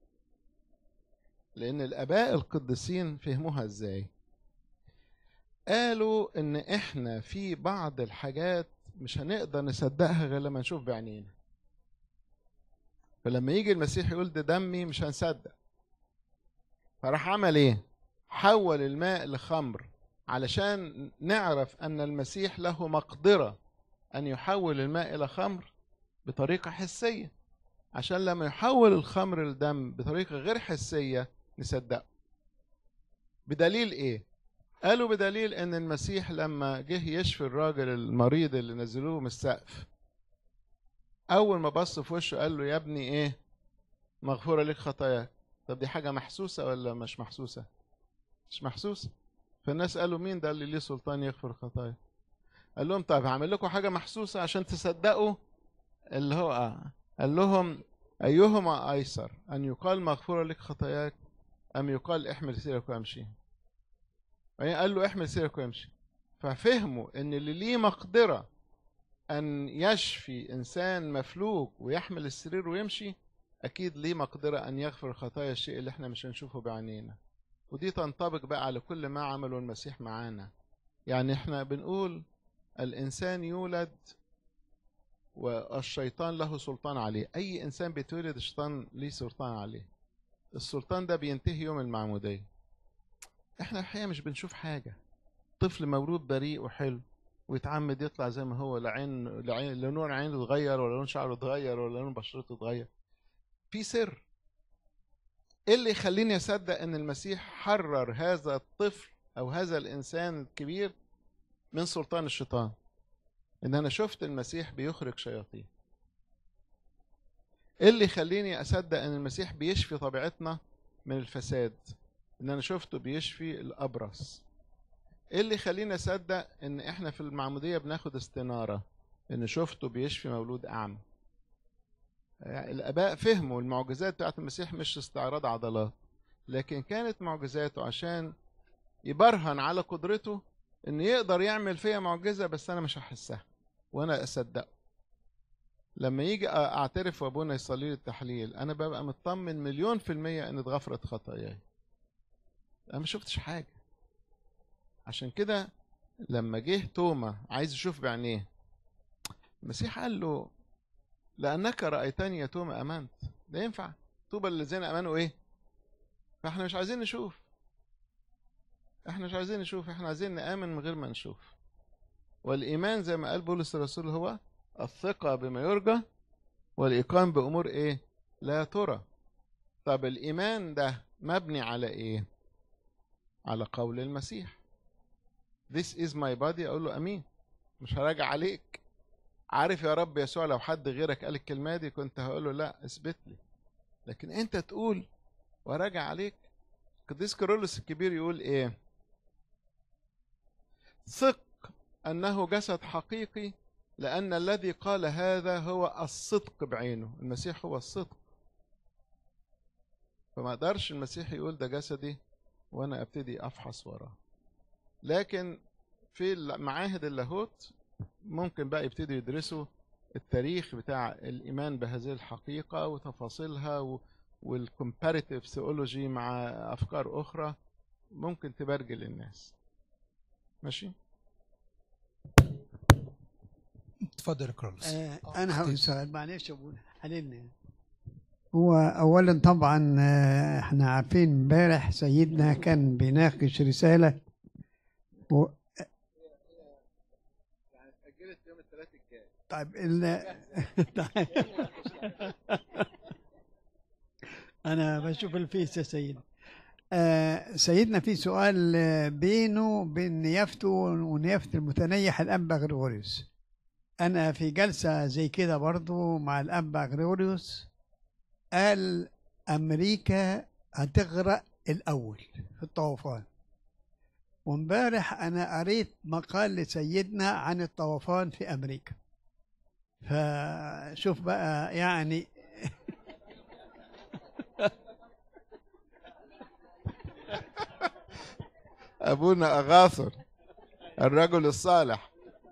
لأن الآباء القديسين فهموها إزاي قالوا إن إحنا في بعض الحاجات مش هنقدر نصدقها غير لما نشوف بعينينا فلما يجي المسيح يقول ده دمي مش هنصدق فراح عمل ايه حول الماء لخمر علشان نعرف ان المسيح له مقدرة ان يحول الماء الى خمر بطريقة حسية عشان لما يحول الخمر لدم بطريقة غير حسية نصدقه بدليل ايه قالوا بدليل ان المسيح لما جه يشفي الراجل المريض اللي نزلوه من السقف اول ما بص في وشه قال له يا ابني ايه مغفوره لك خطاياك طب دي حاجه محسوسه ولا مش محسوسه مش محسوسه فالناس قالوا مين ده اللي ليه سلطان يغفر خطايا قال لهم طب هعمل لكم حاجه محسوسه عشان تصدقوا اللي هو آه. قال لهم أيهما أيسر أن يقال مغفورة لك خطاياك أم يقال احمل سيرك وامشي بعدين قال له احمل سيرك وامشي ففهموا ان اللي ليه مقدرة ان يشفي انسان مفلوج ويحمل السرير ويمشي اكيد ليه مقدرة ان يغفر خطايا الشيء اللي احنا مش هنشوفه بعينينا ودي تنطبق بقى على كل ما عمله المسيح معانا يعني احنا بنقول الانسان يولد والشيطان له سلطان عليه اي انسان بيتولد الشيطان ليه سلطان عليه السلطان ده بينتهي يوم المعمودية احنا الحقيقة مش بنشوف حاجة طفل مولود بريء وحلو ويتعمد يطلع زي ما هو لا عين لا عين لا لون عينه اتغير ولا لون شعره اتغير ولا لون بشرته اتغير في سر ايه اللي يخليني اصدق ان المسيح حرر هذا الطفل او هذا الانسان الكبير من سلطان الشيطان ان انا شفت المسيح بيخرج شياطين ايه اللي يخليني اصدق ان المسيح بيشفي طبيعتنا من الفساد ان انا شفته بيشفي الابرص ايه اللي يخليني اصدق ان احنا في المعموديه بناخد استناره ان شفته بيشفي مولود اعمى يعني الاباء فهموا المعجزات بتاعت المسيح مش استعراض عضلات لكن كانت معجزاته عشان يبرهن على قدرته ان يقدر يعمل فيها معجزه بس انا مش هحسها وانا اصدقه لما يجي اعترف وابونا يصلي لي التحليل انا ببقى مطمن مليون في المية ان اتغفرت خطاياي انا ما شفتش حاجة عشان كده لما جه توما عايز يشوف بعينيه المسيح قال له لانك رايتني يا توما امنت ده ينفع طوبى الذين امنوا ايه فاحنا مش عايزين نشوف احنا مش عايزين نشوف احنا عايزين نامن من غير ما نشوف والايمان زي ما قال بولس الرسول هو الثقة بما يرجى والإيقان بأمور إيه؟ لا ترى. طب الإيمان ده مبني على إيه؟ على قول المسيح. This is my body أقول له أمين. مش هراجع عليك. عارف يا رب يسوع لو حد غيرك قال الكلمة دي كنت هقول له لا اثبت لي. لكن أنت تقول وراجع عليك. قديس كيرلس الكبير يقول إيه؟ ثق أنه جسد حقيقي لأن الذي قال هذا هو الصدق بعينه المسيح هو الصدق فما قدرش المسيح يقول ده جسدي وأنا أبتدي أفحص وراه لكن في معاهد اللاهوت ممكن بقى يبتدوا يدرسوا التاريخ بتاع الإيمان بهذه الحقيقة وتفاصيلها والكومباريتيف ثيولوجي مع أفكار أخرى ممكن تبرجل الناس ماشي؟ اتفضل يا كرولوس آه انا هقول سؤال معلش يا ابونا حللني هو اولا طبعا آه، احنا عارفين امبارح سيدنا كان بيناقش رساله و... طيب ال... انا بشوف الفيس يا سيدي آه سيدنا في سؤال آه، بينه بين نيافته ونيافه المتنيح الانبا غريغوريوس انا في جلسه زي كده برضو مع الانبا غريغوريوس قال امريكا هتغرق الاول في الطوفان وامبارح انا قريت مقال لسيدنا عن الطوفان في امريكا فشوف بقى يعني أبونا أغاثر الرجل الصالح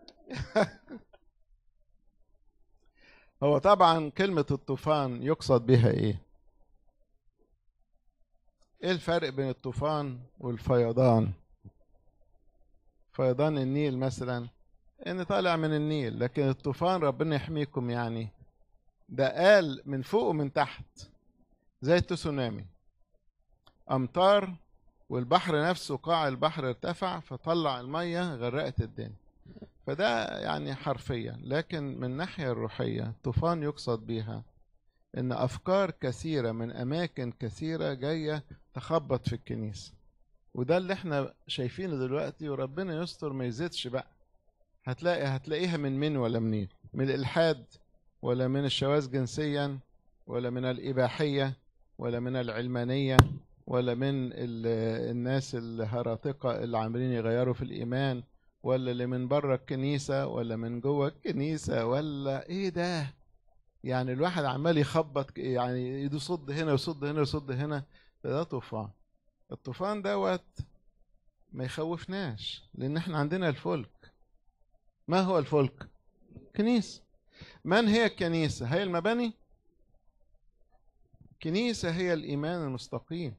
هو طبعا كلمة الطوفان يقصد بها إيه؟ إيه الفرق بين الطوفان والفيضان؟ فيضان النيل مثلا إن طالع من النيل لكن الطوفان ربنا يحميكم يعني ده قال من فوق ومن تحت زي التسونامي أمطار والبحر نفسه قاع البحر ارتفع فطلع المية غرقت الدنيا فده يعني حرفيا لكن من الناحية الروحية طوفان يقصد بيها ان افكار كثيرة من اماكن كثيرة جاية تخبط في الكنيسة وده اللي احنا شايفينه دلوقتي وربنا يستر ما يزيدش بقى هتلاقي هتلاقيها من من ولا منين من الالحاد ولا من الشواذ جنسيا ولا من الاباحية ولا من العلمانية ولا من ال- الناس الهراطقة اللي عاملين يغيروا في الإيمان ولا اللي من بره الكنيسة ولا من جوه الكنيسة ولا إيه ده يعني الواحد عمال يخبط ك- يعني يصد هنا ويصد هنا ويصد هنا ده طوفان الطوفان دوت ما يخوفناش لان احنا عندنا الفلك ما هو الفلك كنيسة من هي الكنيسة هي المباني كنيسة هي الإيمان المستقيم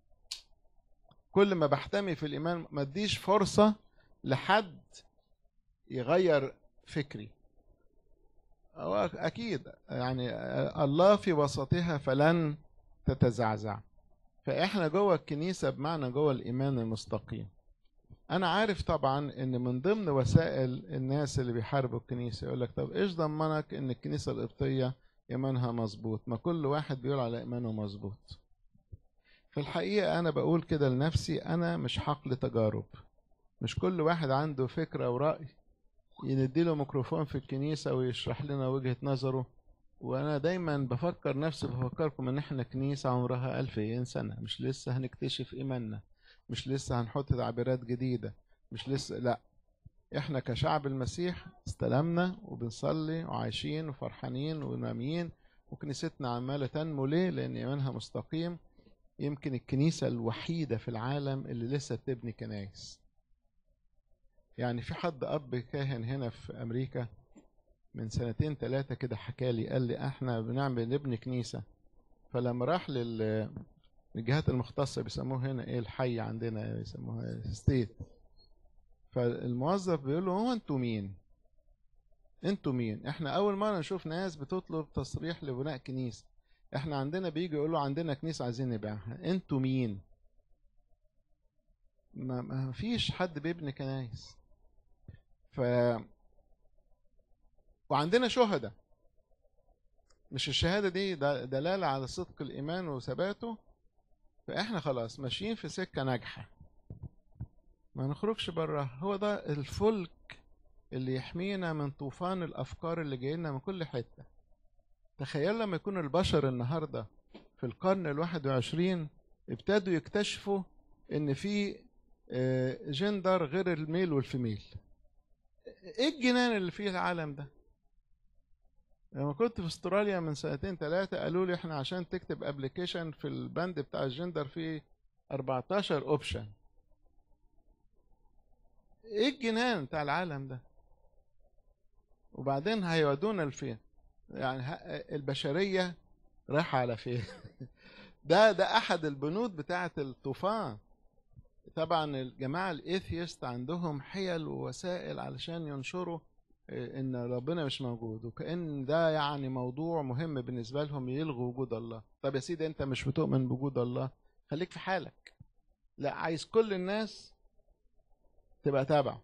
كل ما بحتمي في الإيمان ما اديش فرصة لحد يغير فكري هو أكيد يعني الله في وسطها فلن تتزعزع فإحنا جوه الكنيسة بمعنى جوه الإيمان المستقيم أنا عارف طبعا إن من ضمن وسائل الناس اللي بيحاربوا الكنيسة يقول لك طب إيش ضمنك إن الكنيسة القبطية إيمانها مظبوط ما كل واحد بيقول على إيمانه مظبوط في الحقيقة أنا بقول كده لنفسي أنا مش حقل تجارب مش كل واحد عنده فكرة ورأي ينديله ميكروفون في الكنيسة ويشرح لنا وجهة نظره وأنا دايما بفكر نفسي بفكركم إن إحنا كنيسة عمرها ألفين سنة مش لسه هنكتشف إيماننا مش لسه هنحط تعبيرات جديدة مش لسه لأ إحنا كشعب المسيح استلمنا وبنصلي وعايشين وفرحانين وناميين وكنيستنا عمالة تنمو ليه؟ لأن إيمانها مستقيم يمكن الكنيسة الوحيدة في العالم اللي لسه بتبني كنايس يعني في حد أب كاهن هنا في أمريكا من سنتين ثلاثة كده حكى لي قال لي احنا بنعمل نبني كنيسة فلما راح لل الجهات المختصة بيسموه هنا ايه الحي عندنا بيسموها ستيت فالموظف بيقول له هو انتوا مين؟ انتوا مين؟ احنا أول مرة نشوف ناس بتطلب تصريح لبناء كنيسة احنا عندنا بيجي يقولوا عندنا كنيسة عايزين نبيعها انتوا مين؟ ما, ما فيش حد بيبني كنايس ف وعندنا شهداء مش الشهادة دي د- دلالة على صدق الإيمان وثباته فإحنا خلاص ماشيين في سكة ناجحة ما نخرجش بره هو ده الفلك اللي يحمينا من طوفان الأفكار اللي جاي لنا من كل حتة تخيل لما يكون البشر النهاردة في القرن الواحد وعشرين ابتدوا يكتشفوا إن في آه، جندر غير الميل والفيميل ايه الجنان اللي فيه العالم ده لما كنت في استراليا من سنتين ثلاثة قالوا لي احنا عشان تكتب ابلكيشن في البند بتاع الجندر فيه 14 اوبشن ايه الجنان بتاع العالم ده وبعدين هيودونا لفين يعني ه- البشرية رايحة على فين ده ده احد البنود بتاعة الطوفان طبعا الجماعة الايثيست عندهم حيل ووسائل علشان ينشروا آه، ان ربنا مش موجود وكأن ده يعني موضوع مهم بالنسبة لهم يلغوا وجود الله طب يا سيدي انت مش بتؤمن بوجود الله خليك في حالك لا عايز كل الناس تبقى تابعه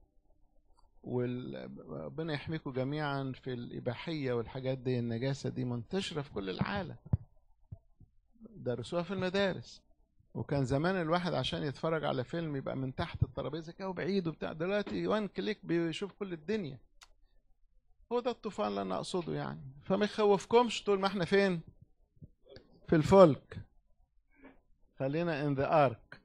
وربنا يحميكم جميعا في الإباحية والحاجات دي النجاسة دي منتشرة في كل العالم درسوها في المدارس وكان زمان الواحد عشان يتفرج على فيلم يبقى من تحت الترابيزه كده وبعيد وبتاع دلوقتي وان كليك بيشوف كل الدنيا هو ده الطوفان اللي انا اقصده يعني فما يخوفكمش طول ما احنا فين في الفلك خلينا ان ذا ارك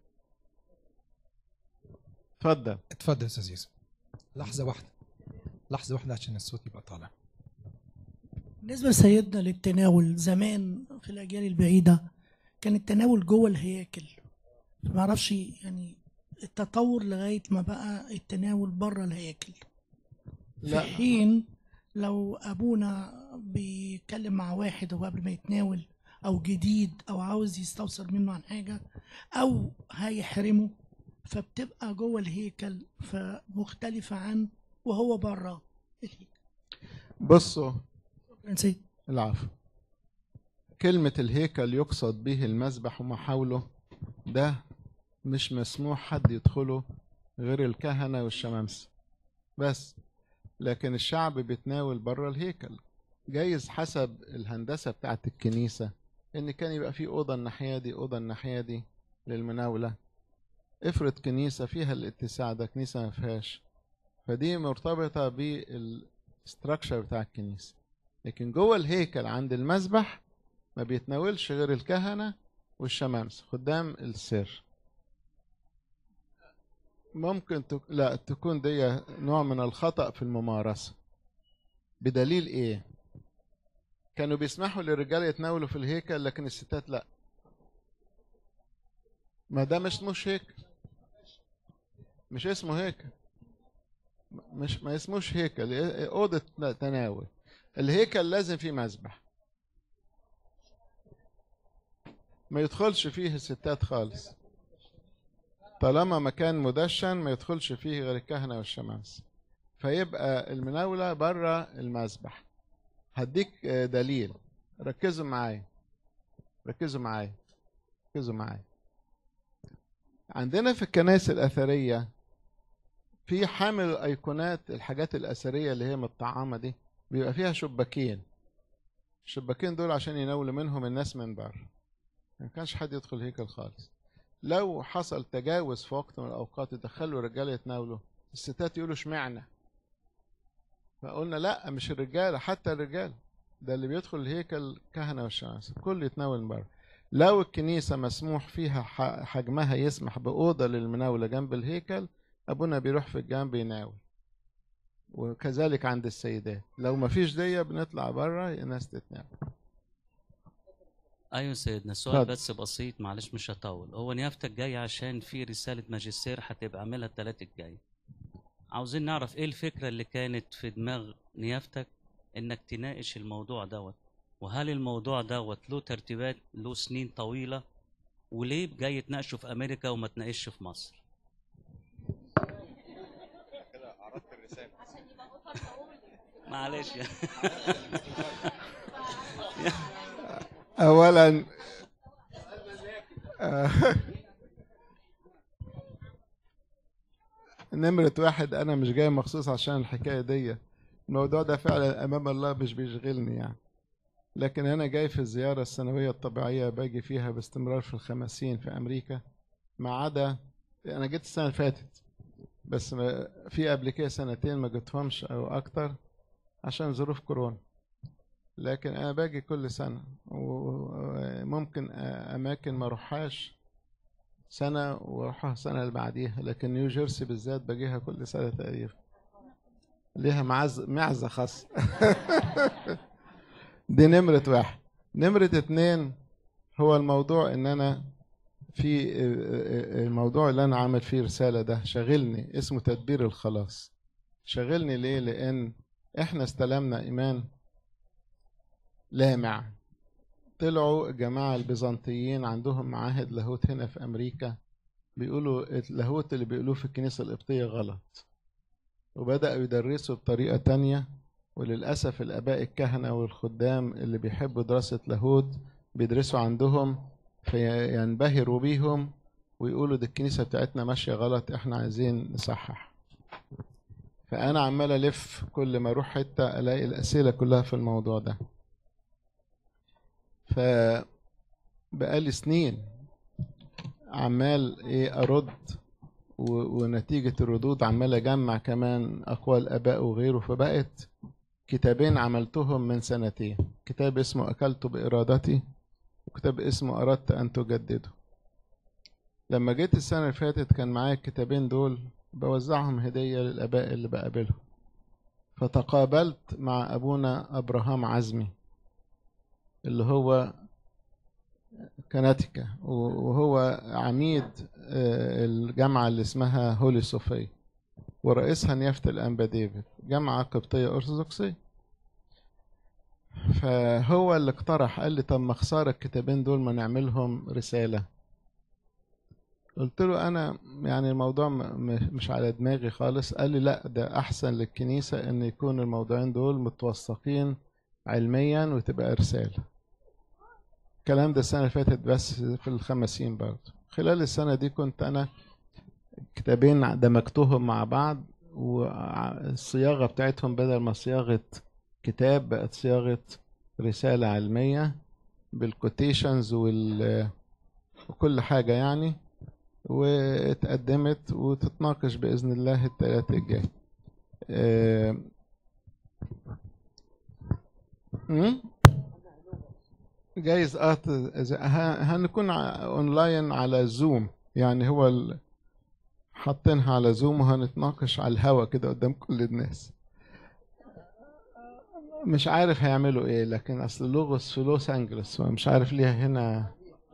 اتفضل اتفضل يا استاذ يوسف لحظه واحده لحظه واحده عشان الصوت يبقى طالع بالنسبة لسيدنا للتناول زمان في الأجيال البعيدة كان التناول جوه الهياكل ما اعرفش يعني التطور لغاية ما بقى التناول بره الهياكل في لا. حين لو أبونا بيتكلم مع واحد هو قبل ما يتناول أو جديد أو عاوز يستفسر منه عن حاجة أو هيحرمه فبتبقى جوه الهيكل فمختلفة عن وهو بره الهيكل بصوا نسيت العفو كلمة الهيكل يقصد به المذبح وما حوله ده مش مسموح حد يدخله غير الكهنة والشمامسة بس لكن الشعب بيتناول بره الهيكل جايز حسب الهندسة بتاعت الكنيسة ان كان يبقى في أوضة الناحية دي أوضة الناحية دي للمناولة افرض كنيسة فيها الاتساع ده كنيسة ما فيهاش فدي مرتبطة بالستراكشر بتاع الكنيسة لكن جوه الهيكل عند المذبح ما بيتناولش غير الكهنة والشمامسة خدام السر ممكن تك... لا تكون دي نوع من الخطأ في الممارسة بدليل ايه كانوا بيسمحوا للرجال يتناولوا في الهيكل لكن الستات لا ما ده مش اسموش هيكل مش اسمه هيكل مش ما اسموش هيكل اوضه تناول الهيكل لازم فيه مسبح ما يدخلش فيه الستات خالص طالما مكان مدشن ما يدخلش فيه غير الكهنة والشماس فيبقى المناولة بره المسبح هديك دليل ركزوا معايا ركزوا معايا ركزوا معايا عندنا في الكنائس الأثرية في حامل الأيقونات الحاجات الأثرية اللي هي متطعمة دي بيبقى فيها شباكين الشباكين دول عشان يناولوا منهم الناس من بره ما كانش حد يدخل هيكل خالص لو حصل تجاوز في وقت من الأوقات يدخلوا الرجالة يتناولوا الستات يقولوا اشمعنى فقلنا لا مش الرجالة حتى الرجال ده اللي بيدخل الهيكل كهنة والشمس كل يتناول من بره لو الكنيسة مسموح فيها حجمها يسمح بأوضة للمناولة جنب الهيكل أبونا بيروح في الجنب يناول وكذلك عند السيدات لو ما فيش دية بنطلع بره الناس تتناول ايوه سيدنا سؤال بس بسيط معلش مش هطول هو نيافتك جاي عشان في رسالة ماجستير هتبقى عاملها التلات الجاي عاوزين نعرف ايه الفكرة اللي كانت في دماغ نيافتك انك تناقش الموضوع دوت وهل الموضوع دوت له ترتيبات له سنين طويلة وليه جاي تناقشه في امريكا وما تناقش في مصر معلش اولا نمرة واحد أنا مش جاي مخصوص عشان الحكاية دي الموضوع ده فعلا أمام الله مش بيشغلني يعني لكن أنا جاي في الزيارة السنوية الطبيعية باجي فيها باستمرار في الخمسين في أمريكا ما عدا أنا جيت السنة اللي فاتت بس في قبل كده سنتين ما جيتهمش أو أكتر عشان ظروف كورونا لكن انا باجي كل سنه وممكن اماكن ما اروحهاش سنه واروحها السنه اللي بعديها لكن نيو جيرسي بالذات باجيها كل سنه تقريبا ليها معز معزه خاصه دي نمره واحد نمره اتنين هو الموضوع ان انا في الموضوع اللي انا عامل فيه رساله ده شاغلني اسمه تدبير الخلاص شاغلني ليه لان احنا استلمنا ايمان لامع طلعوا الجماعة البيزنطيين عندهم معاهد لاهوت هنا في أمريكا بيقولوا اللاهوت اللي بيقولوه في الكنيسة القبطية غلط وبدأوا يدرسوا بطريقة تانية وللأسف الآباء الكهنة والخدام اللي بيحبوا دراسة لاهوت بيدرسوا عندهم فينبهروا بيهم ويقولوا دي الكنيسة بتاعتنا ماشية غلط احنا عايزين نصحح فأنا عمال ألف كل ما أروح حتة ألاقي الأسئلة كلها في الموضوع ده فبقالي سنين عمال ايه ارد ونتيجة الردود عمال اجمع كمان اقوال اباء وغيره فبقت كتابين عملتهم من سنتين كتاب اسمه اكلت بارادتي وكتاب اسمه اردت ان تجدده لما جيت السنة اللي فاتت كان معايا الكتابين دول بوزعهم هدية للاباء اللي بقابلهم فتقابلت مع ابونا ابراهام عزمي اللي هو كناتيكا وهو عميد الجامعة اللي اسمها هولي صوفيا ورئيسها نيافة الأنبا ديفيد جامعة قبطية أرثوذكسية فهو اللي اقترح قال لي طب ما خسارة الكتابين دول ما نعملهم رسالة قلت له أنا يعني الموضوع مش على دماغي خالص قال لي لا ده أحسن للكنيسة إن يكون الموضوعين دول متوثقين علميا وتبقى رسالة الكلام ده السنة اللي فاتت بس في الخمسين برضه خلال السنة دي كنت أنا كتابين دمجتهم مع بعض والصياغة بتاعتهم بدل ما صياغة كتاب بقت صياغة رسالة علمية بالكوتيشنز وال وكل حاجة يعني واتقدمت وتتناقش بإذن الله التلاتة الجاي أه جايز اه هنكون اونلاين على زوم يعني هو ال... حاطينها على زوم وهنتناقش على الهوا كده قدام كل الناس مش عارف هيعملوا ايه لكن اصل لوغوس في لوس انجلوس مش عارف ليها هنا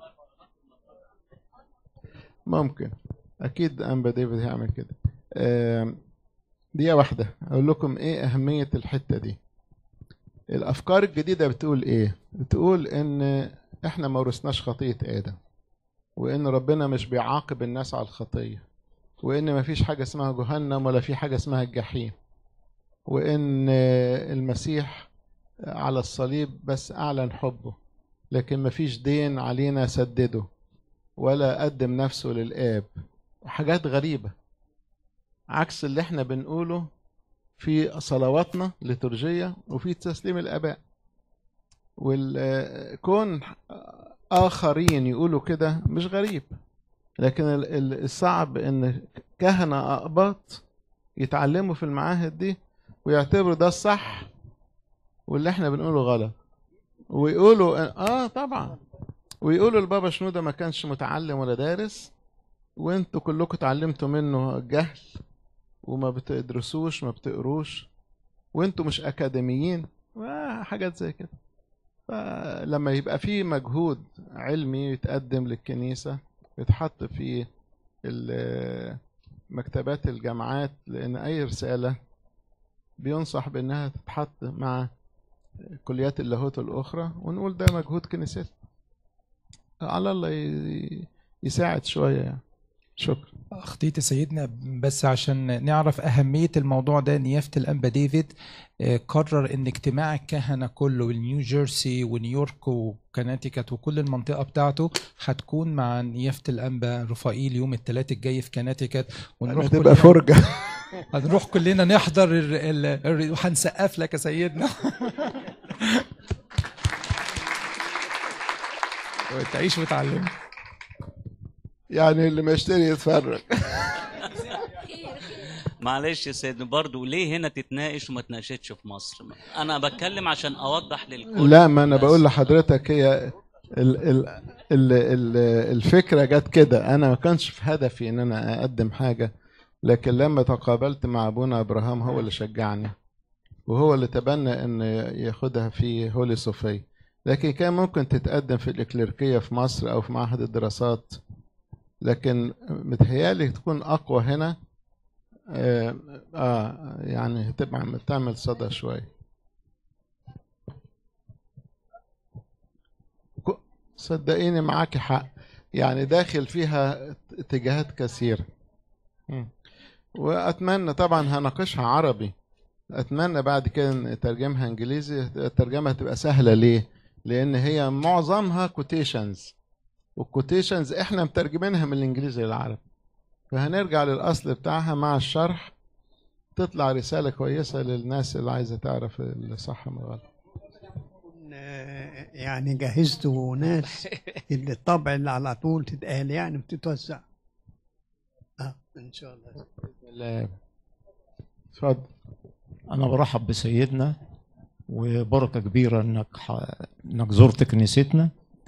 ممكن اكيد انبا ديفيد هيعمل كده آم، دقيقة واحدة اقول لكم ايه اهمية الحتة دي الافكار الجديدة بتقول ايه بتقول ان احنا ما ورثناش خطية ادم وان ربنا مش بيعاقب الناس على الخطية وان ما فيش حاجة اسمها جهنم ولا في حاجة اسمها الجحيم وان المسيح على الصليب بس اعلن حبه لكن ما فيش دين علينا سدده ولا قدم نفسه للآب حاجات غريبة عكس اللي احنا بنقوله في صلواتنا لترجية وفي تسليم الآباء والكون آخرين يقولوا كده مش غريب لكن ال- ال- الصعب ان كهنة أقباط يتعلموا في المعاهد دي ويعتبروا ده الصح واللي احنا بنقوله غلط ويقولوا اه طبعا ويقولوا البابا شنودة ما كانش متعلم ولا دارس وانتوا كلكم اتعلمتوا منه جهل وما بتدرسوش ما بتقروش وانتوا مش اكاديميين وحاجات زي كده فلما يبقى في مجهود علمي يتقدم للكنيسة يتحط في ال- مكتبات الجامعات لأن أي رسالة بينصح بأنها تتحط مع كليات اللاهوت الأخرى ونقول ده مجهود كنيستنا على الله ي- يساعد شوية يعني شكرا اخطيت سيدنا بس عشان نعرف اهميه الموضوع ده نيافه الانبا ديفيد آه، قرر ان اجتماع الكهنه كله ونيو جيرسي ونيويورك وكناتيكت وكل المنطقه بتاعته هتكون مع نيافه الانبا رفائيل يوم الثلاث الجاي في كناتيكت ونروح هتبقى كلنا- فرجة هنروح كلنا نحضر ال- ال- ال- وهنسقف لك يا سيدنا وتعيش وتعلم يعني اللي ما يشتري يتفرج معلش يا سيدنا برضو ليه هنا تتناقش وما تناقشتش في مصر انا بتكلم عشان اوضح للكل لا ما انا بس. بقول لحضرتك هي ال ال ال ال الفكره جت كده انا ما كانش في هدفي ان انا اقدم حاجه لكن لما تقابلت مع ابونا ابراهام هو اللي شجعني وهو اللي تبنى ان ياخدها في هولي صوفيا لكن كان ممكن تتقدم في الإكليركية في مصر أو في معهد الدراسات لكن متهيالي تكون أقوى هنا آه, آه يعني هتبقى تعمل صدى شوية كو- صدقيني معاكي حق يعني داخل فيها اتجاهات كثيرة مم. وأتمنى طبعا هناقشها عربي أتمنى بعد كده نترجمها إنجليزي الترجمة تبقى سهلة ليه؟ لأن هي معظمها كوتيشنز والكوتيشنز إحنا مترجمينها من الإنجليزي للعربي فهنرجع للأصل بتاعها مع الشرح تطلع رسالة كويسة للناس اللي عايزة تعرف الصح من الغلط آه، يعني جهزتوا ناس اللي الطبع اللي على طول تتقال يعني بتتوزع اه ان شاء الله لا. اتفضل أنا برحب بسيدنا وبركة كبيرة إنك ح... إنك زرت كنيستنا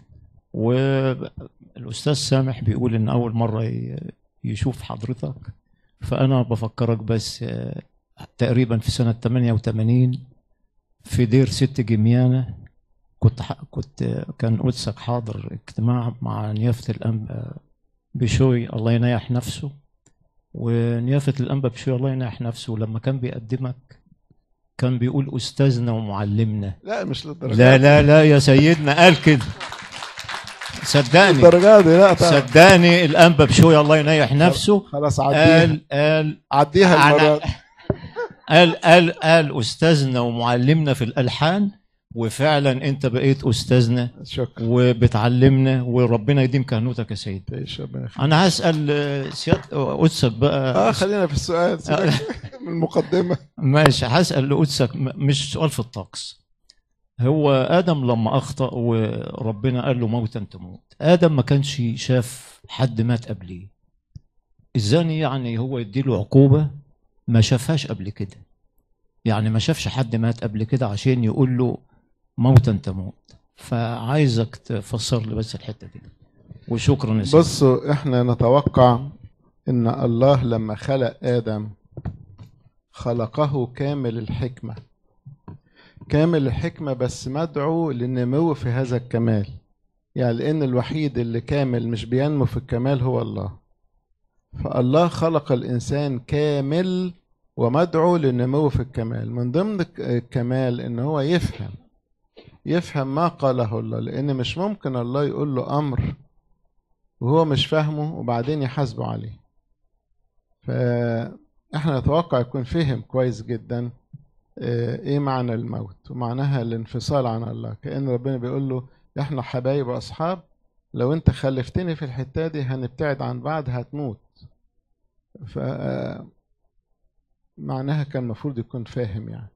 والأستاذ سامح بيقول إن أول مرة ي... يشوف حضرتك فأنا بفكرك بس آه، تقريبا في سنة 88 في دير ست جميانة كنت ح... كنت آه، كان قدسك حاضر اجتماع مع نيافة الأنبا بشوي الله ينيح نفسه ونيافة الأنبا بشوي الله ينيح نفسه لما كان بيقدمك كان بيقول أستاذنا ومعلمنا لا مش للدرجة لا دي. لا لا يا سيدنا قال كده صدقني للدرجة دي لا طبعا صدقني الأنبا بشوي الله ينيح نفسه خلاص عديها قال قال عديها أنا- المرة دي. قال قال قال أستاذنا ومعلمنا في الألحان وفعلا أنت بقيت أستاذنا شكرا وبتعلمنا وربنا يديم كهنوتك يا سيدي تعيش ربنا يخليك. أنا هسأل آه، سيادة قدسك بقى اه خلينا في السؤال سيبك من المقدمة ماشي هسأل لقدسك م- مش سؤال في الطقس هو آدم لما أخطأ وربنا قال له موتا تموت آدم ما كانش شاف حد مات قبليه إزاي يعني هو يديله عقوبة ما شافهاش قبل كده يعني ما شافش حد مات قبل كده عشان يقول له موتا تموت فعايزك تفسر لي بس الحتة دي وشكرا يا سيدي. بصوا احنا نتوقع ان الله لما خلق ادم خلقه كامل الحكمة كامل الحكمة بس مدعو للنمو في هذا الكمال يعني لأن الوحيد اللي كامل مش بينمو في الكمال هو الله فالله خلق الإنسان كامل ومدعو للنمو في الكمال من ضمن الك- الكمال إن هو يفهم يفهم ما قاله الله لأن مش ممكن الله يقول له أمر وهو مش فاهمه وبعدين يحاسبه عليه فإحنا نتوقع يكون فهم كويس جدا آه، ايه معنى الموت ومعناها الانفصال عن الله كأن ربنا بيقول له احنا حبايب واصحاب لو انت خلفتني في الحتة دي هنبتعد عن بعض هتموت ف آه، معناها كان المفروض يكون فاهم يعني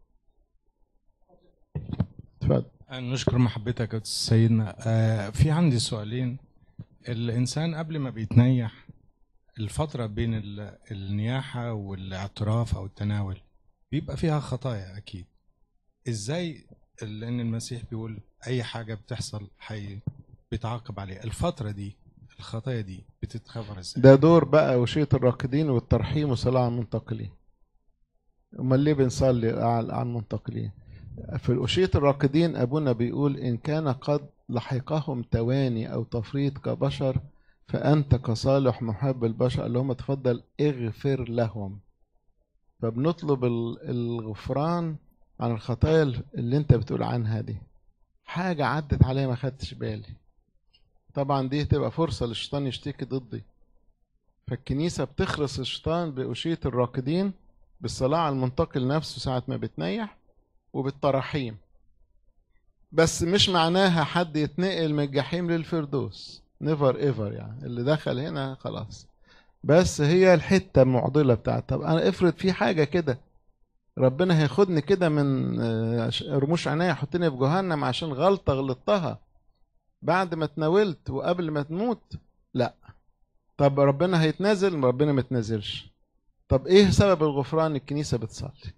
اتفضل نشكر محبتك يا أستاذ سيدنا آه، في عندي سؤالين الإنسان قبل ما بيتنيح الفترة بين ال- النياحة والاعتراف أو التناول بيبقى فيها خطايا أكيد إزاي لأن المسيح بيقول أي حاجة بتحصل حي بيتعاقب عليها الفترة دي الخطايا دي بتتغفر إزاي ده دور بقى وشية الراقدين والترحيم والصلاة على المنتقلين امال ليه بنصلي على على المنتقلين في الأشية الراقدين أبونا بيقول إن كان قد لحقهم تواني أو تفريط كبشر فأنت كصالح محب البشر اللي هم تفضل اغفر لهم فبنطلب ال- الغفران عن الخطايا اللي انت بتقول عنها دي حاجة عدت عليا ما خدتش بالي طبعا دي تبقى فرصة للشيطان يشتكي ضدي فالكنيسة بتخرس الشيطان بأشية الراقدين بالصلاة على المنتقل نفسه ساعة ما بتنيح وبالتراحيم بس مش معناها حد يتنقل من الجحيم للفردوس نيفر ايفر يعني اللي دخل هنا خلاص بس هي الحتة المعضلة بتاعت طب انا افرض في حاجة كده ربنا هياخدني كده من آه، ش- رموش عينيا يحطني في جهنم عشان غلطة غلطتها بعد ما اتناولت وقبل ما تموت لا طب ربنا هيتنازل ربنا ما يتنازلش طب ايه سبب الغفران الكنيسة بتصلي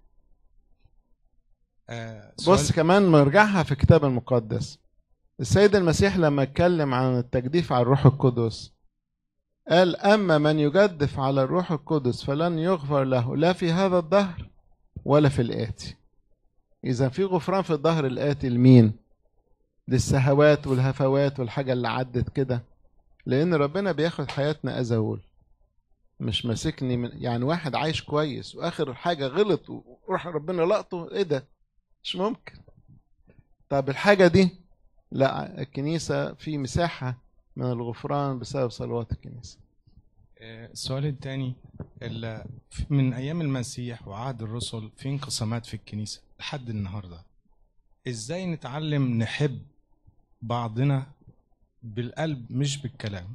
آه، بص سؤال- كمان مرجعها في الكتاب المقدس السيد المسيح لما اتكلم عن التجديف على الروح القدس قال أما من يجدف على الروح القدس فلن يغفر له لا في هذا الدهر ولا في الآتي إذا في غفران في الدهر الآتي لمين؟ للسهوات والهفوات والحاجة اللي عدت كده لأن ربنا بياخد حياتنا أزول مش ماسكني من يعني واحد عايش كويس وآخر حاجة غلط وراح ربنا لقطه إيه ده؟ مش ممكن طب الحاجة دي لا الكنيسة في مساحة من الغفران بسبب صلوات الكنيسة آه، السؤال الثاني من ايام المسيح وعهد الرسل في انقسامات في الكنيسه لحد النهارده ازاي نتعلم نحب بعضنا بالقلب مش بالكلام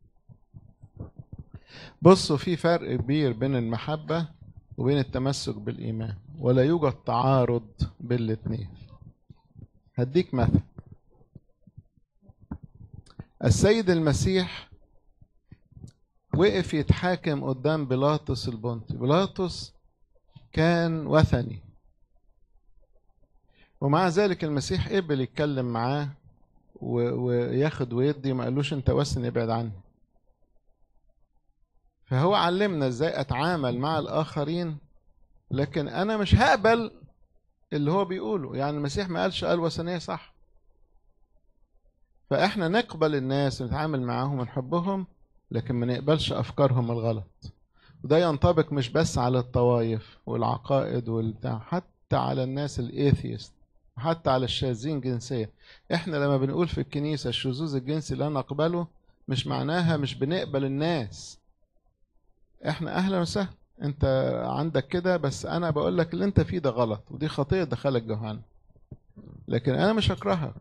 بصوا في فرق كبير بين المحبة وبين التمسك بالإيمان ولا يوجد تعارض بين الاتنين هديك مثل السيد المسيح وقف يتحاكم قدام بيلاطس البنطي بيلاطس كان وثني ومع ذلك المسيح قبل يتكلم معاه و- وياخد ويدي ما قالوش انت وثني ابعد عني فهو علمنا ازاي اتعامل مع الاخرين لكن انا مش هقبل اللي هو بيقوله يعني المسيح ما قالش قال وثنيه صح فاحنا نقبل الناس نتعامل معاهم ونحبهم لكن ما نقبلش افكارهم الغلط وده ينطبق مش بس على الطوائف والعقائد والبتاع حتى على الناس الايثيست وحتى على الشاذين جنسيا احنا لما بنقول في الكنيسه الشذوذ الجنسي لا نقبله مش معناها مش بنقبل الناس احنا اهلا وسهلا انت عندك كده بس انا بقول لك اللي انت فيه ده غلط ودي خطيه دخلك جهنم لكن انا مش هكرهك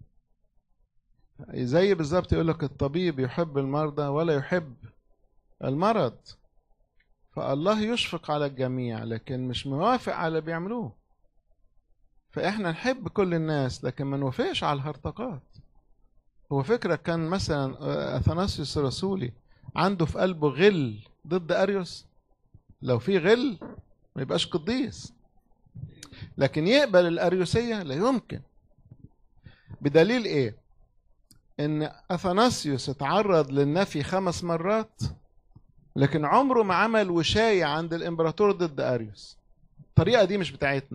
زي بالظبط يقول لك الطبيب يحب المرضى ولا يحب المرض فالله يشفق على الجميع لكن مش موافق على اللي بيعملوه فاحنا نحب كل الناس لكن ما نوافقش على الهرطقات هو فكرة كان مثلا اثناسيوس الرسولي عنده في قلبه غل ضد اريوس لو في غل ما يبقاش قديس لكن يقبل الاريوسيه لا يمكن بدليل ايه ان اثناسيوس اتعرض للنفي خمس مرات لكن عمره ما عمل وشاية عند الامبراطور ضد اريوس الطريقه دي مش بتاعتنا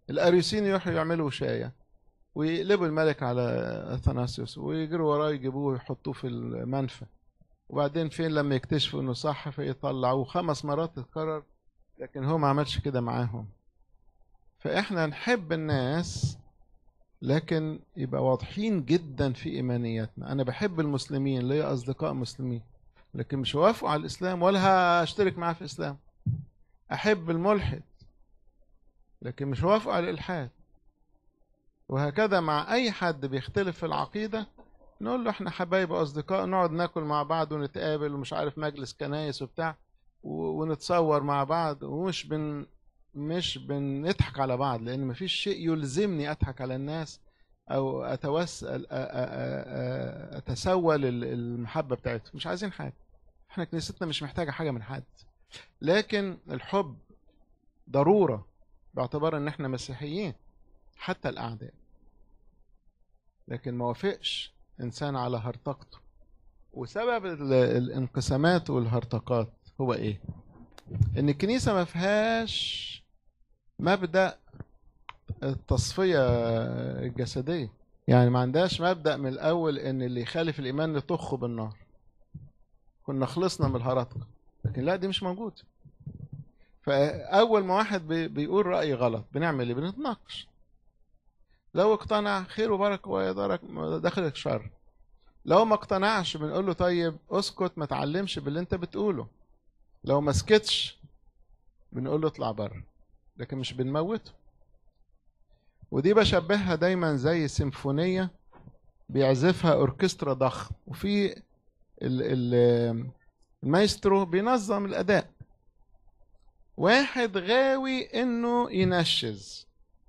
الاريوسين يروحوا يعملوا وشايه ويقلبوا الملك على اثناسيوس ويجروا وراه يجيبوه يحطوه في المنفى وبعدين فين لما يكتشفوا انه صح فيطلعوه خمس مرات تتكرر لكن هو ما عملش كده معاهم فاحنا نحب الناس لكن يبقى واضحين جدا في ايمانياتنا انا بحب المسلمين ليا اصدقاء مسلمين لكن مش هوافقوا على الاسلام ولا هشترك معاه في الاسلام احب الملحد لكن مش هوافقوا على الالحاد وهكذا مع اي حد بيختلف في العقيده نقول له احنا حبايب واصدقاء نقعد ناكل مع بعض ونتقابل ومش عارف مجلس كنايس وبتاع و- ونتصور مع بعض ومش بن مش بنضحك على بعض لان مفيش شيء يلزمني اضحك على الناس او اتوسل أ- أ- أ- اتسول ال- المحبه بتاعتهم مش عايزين حاجه احنا كنيستنا مش محتاجه حاجه من حد لكن الحب ضروره باعتبار ان احنا مسيحيين حتى الاعداء لكن ما وافقش انسان على هرطقته وسبب ال- الانقسامات والهرطقات هو ايه ان الكنيسه ما فيهاش مبدا التصفيه الجسديه يعني ما عندهاش مبدا من الاول ان اللي يخالف الايمان نطخه بالنار كنا خلصنا من الهرطقه لكن لا دي مش موجوده فاول ما واحد بي- بيقول راي غلط بنعمل ايه بنتناقش لو اقتنع خير وبركه ويدارك داخلك شر لو ما اقتنعش بنقول له طيب اسكت ما تعلمش باللي انت بتقوله لو ما سكتش بنقول له اطلع بره لكن مش بنموته ودي بشبهها دايما زي سيمفونية بيعزفها اوركسترا ضخم وفي ال ال المايسترو بينظم الاداء واحد غاوي انه ينشز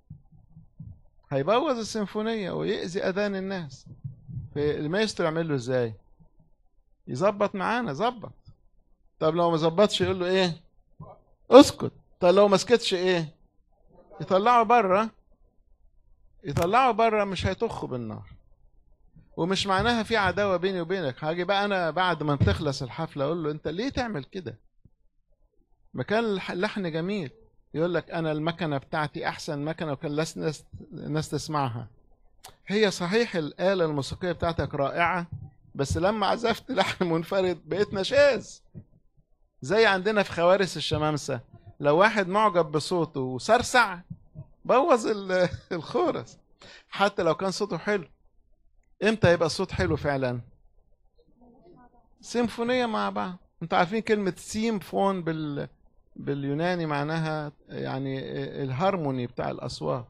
هيبوظ السيمفونية ويأذي اذان الناس فالمايسترو يعمل له ازاي يظبط معانا ظبط طب لو ما ظبطش يقول له ايه اسكت طب لو ما سكتش ايه يطلعه بره يطلعه بره مش هيطخه بالنار ومش معناها في عداوه بيني وبينك هاجي بقى انا بعد ما تخلص الحفله اقول له انت ليه تعمل كده مكان الح- اللحن جميل يقول لك انا المكنه بتاعتي احسن مكنه وكان الناس ناس الناس تسمعها هي صحيح الاله الموسيقيه بتاعتك رائعه بس لما عزفت لحن منفرد بقيت نشاز زي عندنا في خوارث الشمامسه لو واحد معجب بصوته وسرسع بوظ ال- الخورس حتى لو كان صوته حلو امتى يبقى الصوت حلو فعلا سيمفونية مع بعض انتوا عارفين كلمة سيمفون بال باليوناني معناها يعني الهارموني بتاع الأصوات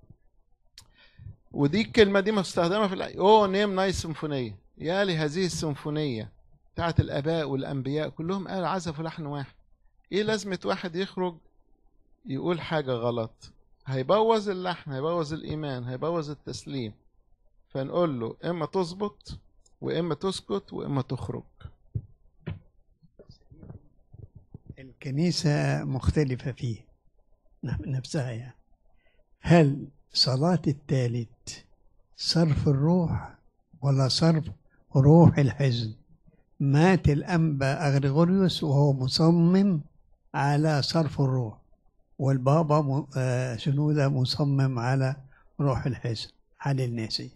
ودي الكلمة دي مستخدمة في الأ- اوه نيم نايس سيمفونية يا لهذه السيمفونية بتاعت الآباء والأنبياء كلهم قالوا عزفوا لحن واحد ايه لازمة واحد يخرج يقول حاجة غلط هيبوظ اللحن هيبوظ الإيمان هيبوظ التسليم فنقول له إما تظبط وإما تسكت وإما تخرج الكنيسة مختلفة فيه نفسها يعني هل صلاة الثالث صرف الروح ولا صرف روح الحزن مات الأنبا أغريغوريوس وهو مصمم على صرف الروح والبابا م- آه، شنودة مصمم على روح الحزن على الناسي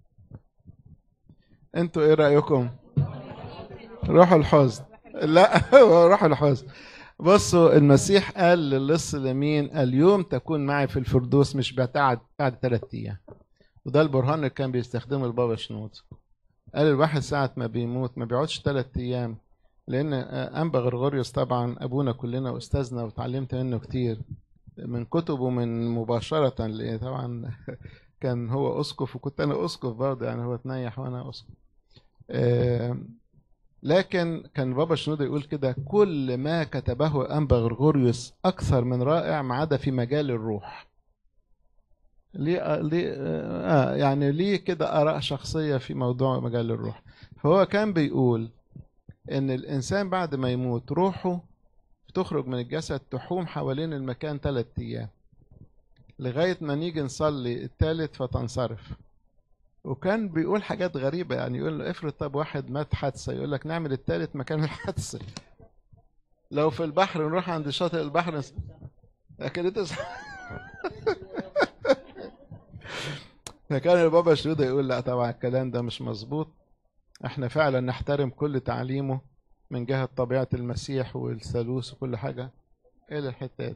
انتوا ايه رأيكم روح الحزن لا روح الحزن بصوا المسيح قال للص اليمين اليوم تكون معي في الفردوس مش بعد بعد ثلاث ايام وده البرهان اللي كان بيستخدمه البابا شنود قال الواحد ساعة ما بيموت ما بيقعدش ثلاث ايام لان انبا غرغوريوس طبعا ابونا كلنا واستاذنا وتعلمت منه كتير من كتبه من مباشرة لان طبعا كان هو اسقف وكنت انا اسقف برضه يعني هو تنيح وانا اسقف آه، لكن كان بابا شنودة يقول كده كل ما كتبه أنبا غرغوريوس أكثر من رائع ما عدا في مجال الروح ليه ليه آه يعني ليه كده آراء شخصية في موضوع مجال الروح فهو كان بيقول إن الإنسان بعد ما يموت روحه بتخرج من الجسد تحوم حوالين المكان ثلاثة أيام لغاية ما نيجي نصلي الثالث فتنصرف وكان بيقول حاجات غريبة يعني يقول له افرض طب واحد مات حادثة يقول لك نعمل التالت مكان الحادثة لو في البحر نروح عند شاطئ البحر نس... لكن انت فكان البابا شنودة يقول لا طبعا الكلام ده مش مظبوط احنا فعلا نحترم كل تعليمه من جهة طبيعة المسيح والثالوث وكل حاجة ايه الحتة دي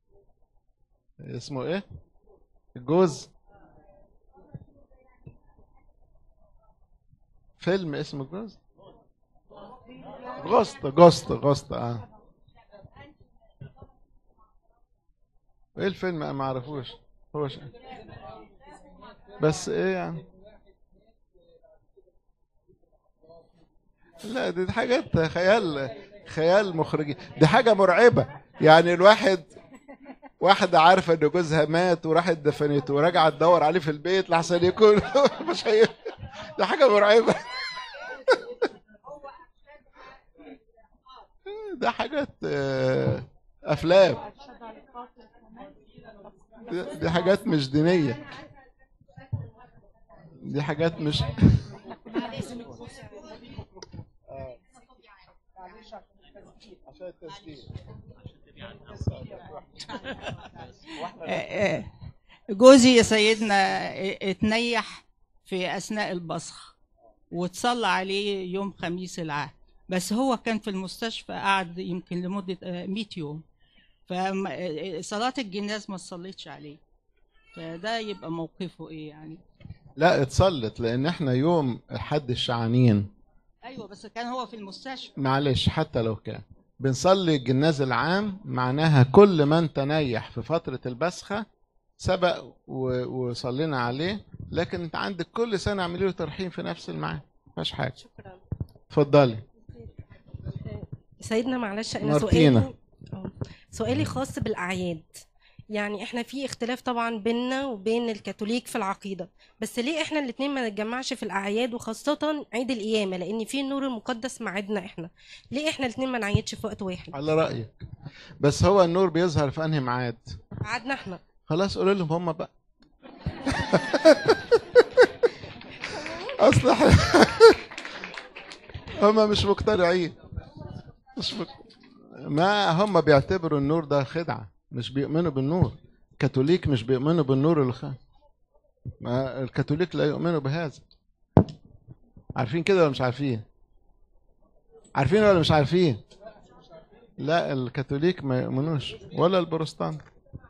اسمه ايه الجوز فيلم اسمه جوز غوست غوست غوست اه ايه الفيلم انا ما اعرفوش هو ش... بس ايه يعني لا دي دي حاجات خيال خيال مخرجين دي حاجة مرعبة يعني الواحد واحدة عارفة ان جوزها مات وراحت دفنته وراجعة تدور عليه في البيت لحسن يكون مش هي دي حاجة مرعبة ده حاجات آه، افلام دي- دي حاجات مش دينية دي حاجات مش عشان التسجيل آه، جوزي يا سيدنا اتنيح في اثناء البصخ وتصلى عليه يوم خميس العهد بس هو كان في المستشفى قعد يمكن لمده آه، 100 يوم فصلاه الجناز ما صليتش عليه فده يبقى موقفه ايه يعني لا اتصلت لان احنا يوم حد الشعانين ايوه بس كان هو في المستشفى معلش حتى لو كان بنصلي الجناز العام معناها كل من تنيح في فترة البسخة سبق و- وصلينا عليه لكن انت عندك كل سنة اعملي له ترحيم في نفس الميعاد مفيش حاجة اتفضلي سيدنا معلش انا مارتينا. سؤالي آه، سؤالي خاص بالاعياد يعني احنا في اختلاف طبعا بيننا وبين الكاثوليك في العقيده بس ليه احنا الاتنين ما نتجمعش في الاعياد وخاصه عيد القيامه لان في النور المقدس معادنا احنا ليه احنا الاتنين ما نعيدش في وقت واحد على رأيك بس هو النور بيظهر في انهي ميعاد ميعادنا احنا خلاص قولوا لهم هم بقى اصل إحنا- هم مش مقتنعين مش مق... ما هم بيعتبروا النور ده خدعة مش بيؤمنوا بالنور كاثوليك مش بيؤمنوا بالنور الخ... ما الكاثوليك لا يؤمنوا بهذا عارفين كده ولا مش عارفين عارفين ولا مش عارفين لا الكاثوليك ما يؤمنوش ولا البروتستانت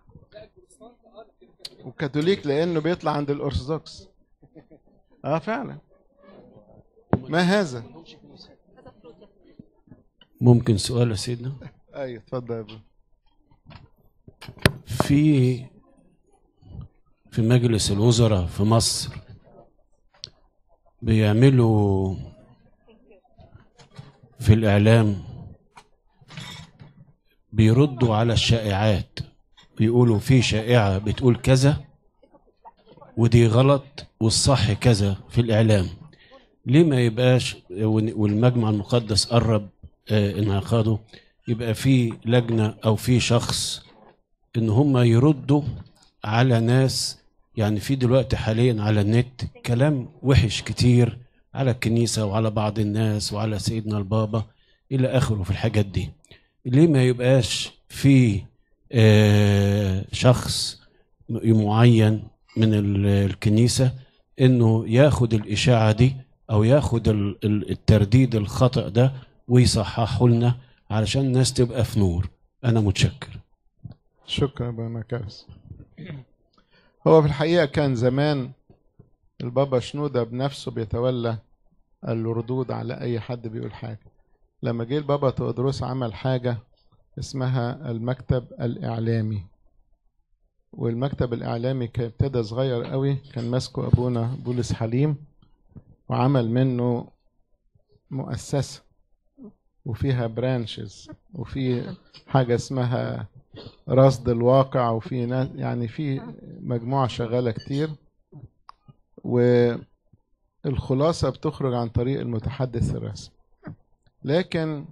والكاثوليك لانه بيطلع عند الارثوذكس اه فعلا ما هذا ممكن سؤال يا سيدنا ايوه اتفضل يا ابو في في مجلس الوزراء في مصر بيعملوا في الإعلام بيردوا على الشائعات بيقولوا في شائعة بتقول كذا ودي غلط والصح كذا في الإعلام ليه ما يبقاش والمجمع المقدس قرب آه، انعقاده يبقى في لجنة أو في شخص ان هم يردوا على ناس يعني في دلوقتي حاليا على النت كلام وحش كتير على الكنيسة وعلى بعض الناس وعلى سيدنا البابا إلى آخره في الحاجات دي ليه ما يبقاش في آه، شخص م- معين من ال- الكنيسة إنه ياخد الإشاعة دي أو ياخد ال- ال- الترديد الخطأ ده ويصححه لنا علشان الناس تبقى في نور أنا متشكر شكرا ابو مكارس هو في الحقيقة كان زمان البابا شنودة بنفسه بيتولى الردود على أي حد بيقول حاجة لما جه البابا تودروس عمل حاجة اسمها المكتب الإعلامي والمكتب الإعلامي كان ابتدى صغير قوي كان ماسكه أبونا بولس حليم وعمل منه مؤسسة وفيها برانشز وفي حاجة اسمها رصد الواقع وفي ناس يعني في مجموعة شغالة كتير والخلاصة بتخرج عن طريق المتحدث الرسمي لكن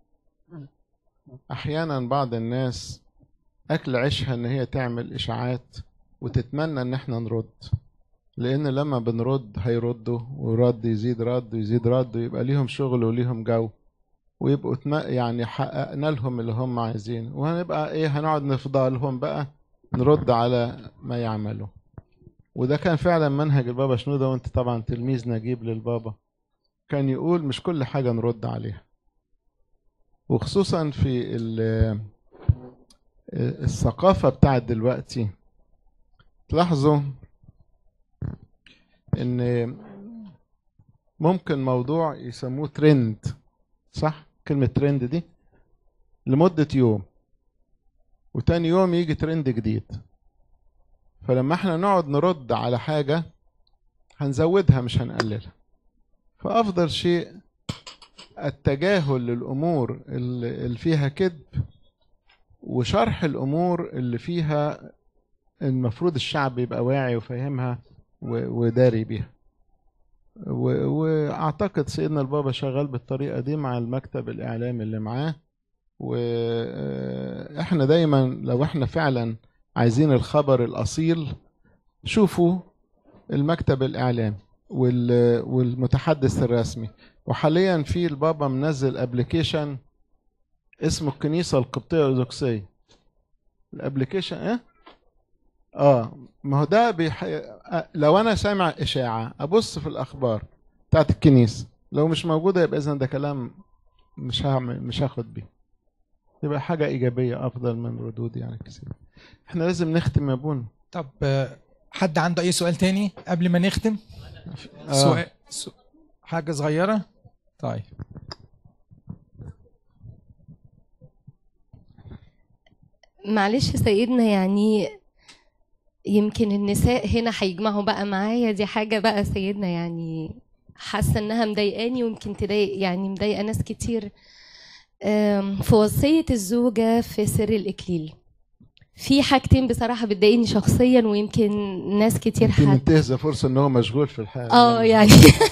أحيانا بعض الناس أكل عيشها إن هي تعمل إشاعات وتتمنى إن إحنا نرد لأن لما بنرد هيردوا ورد يزيد رد ويزيد رد ويبقى ليهم شغل وليهم جو ويبقوا تم- يعني حققنا لهم اللي هم عايزينه وهنبقى ايه هنقعد نفضى لهم بقى نرد على ما يعملوا وده كان فعلا منهج البابا شنودة وانت طبعا تلميذ نجيب للبابا كان يقول مش كل حاجة نرد عليها وخصوصا في ال- الثقافة بتاعت دلوقتي تلاحظوا ان ممكن موضوع يسموه ترند صح كلمة ترند دي لمدة يوم وتاني يوم يجي ترند جديد فلما احنا نقعد نرد على حاجة هنزودها مش هنقللها فأفضل شيء التجاهل للأمور اللي اللي فيها كذب وشرح الأمور اللي فيها المفروض الشعب يبقى واعي وفاهمها و- وداري بيها و- واعتقد سيدنا البابا شغال بالطريقه دي مع المكتب الاعلامي اللي معاه واحنا دايما لو احنا فعلا عايزين الخبر الاصيل شوفوا المكتب الاعلامي وال- والمتحدث الرسمي وحاليا في البابا منزل ابلكيشن اسمه الكنيسه القبطيه الارثوذكسيه الابلكيشن ايه اه ما هو ده بيح... آه، لو انا سامع اشاعه ابص في الاخبار بتاعت الكنيسه لو مش موجوده يبقى اذا ده كلام مش هعمل مش هاخد بيه يبقى حاجه ايجابيه افضل من ردود يعني كتير احنا لازم نختم يا بونا طب آه، حد عنده اي سؤال تاني قبل ما نختم آه. سؤال سو- حاجه صغيره طيب معلش سيدنا يعني يمكن النساء هنا هيجمعوا بقى معايا دي حاجة بقى سيدنا يعني حاسة انها مضايقاني ويمكن تضايق يعني مضايقة ناس كتير أم، في وصية الزوجة في سر الإكليل في حاجتين بصراحة بتضايقني شخصيا ويمكن ناس كتير يمكن حد ننتهز فرصة ان هو مشغول في الحال اه يعني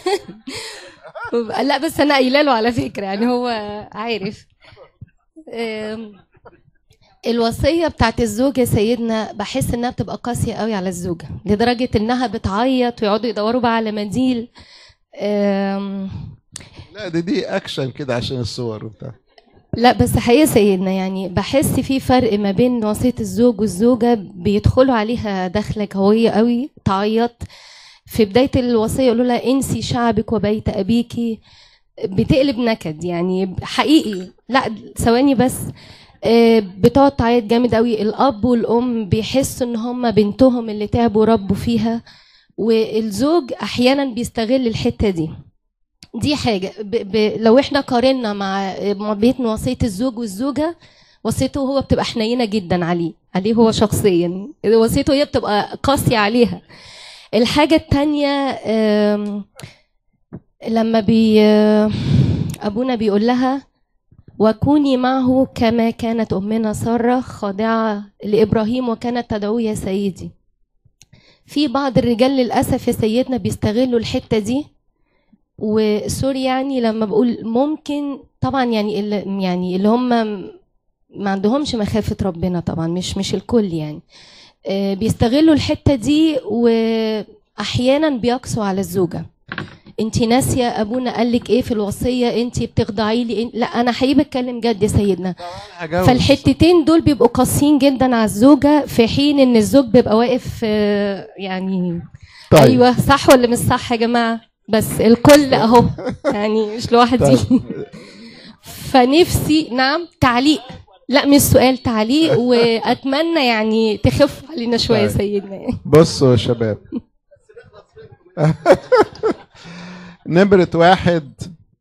لا بس انا قايله له على فكره يعني هو عارف أم، الوصيه بتاعت الزوج يا سيدنا بحس انها بتبقى قاسيه قوي على الزوجه لدرجه انها بتعيط ويقعدوا يدوروا بقى على منديل أم، لا دي دي اكشن كده عشان الصور وبتاع لا بس حقيقة سيدنا يعني بحس في فرق ما بين وصية الزوج والزوجة بيدخلوا عليها دخلة قوية قوي تعيط في بداية الوصية يقولوا لها انسي شعبك وبيت أبيكي بتقلب نكد يعني حقيقي لا ثواني بس آه، بتقعد تعيط جامد قوي الأب والأم بيحسوا إن هما بنتهم اللي تعبوا ربوا فيها والزوج أحيانا بيستغل الحتة دي دي حاجة ب... ب... لو احنا قارنا مع مع بيت وصية الزوج والزوجة وصيته هو بتبقى حنينة جدا عليه عليه هو شخصيا وصيته هي بتبقى قاسية عليها الحاجة التانية آم، لما بي أبونا بيقول لها وكوني معه كما كانت أمنا سارة خاضعة لإبراهيم وكانت تدعوه يا سيدي في بعض الرجال للأسف يا سيدنا بيستغلوا الحتة دي وسوري يعني لما بقول ممكن طبعا يعني اللي يعني اللي هم ما عندهمش مخافة ربنا طبعا مش مش الكل يعني آه، بيستغلوا الحتة دي وأحيانا بيقسوا على الزوجة انت ناسية ابونا قال لك ايه في الوصية انت بتخضعي لي لا انا حقيقي بتكلم جد يا سيدنا هجاوب. فالحتتين دول بيبقوا قاسيين جدا على الزوجة في حين ان الزوج بيبقى واقف آه، يعني طيب. ايوه صح ولا مش صح يا جماعة بس الكل اهو يعني مش لوحدي فنفسي نعم تعليق لا مش سؤال تعليق واتمنى يعني تخف علينا شويه يا طيب. سيدنا بصوا يا شباب نمرة واحد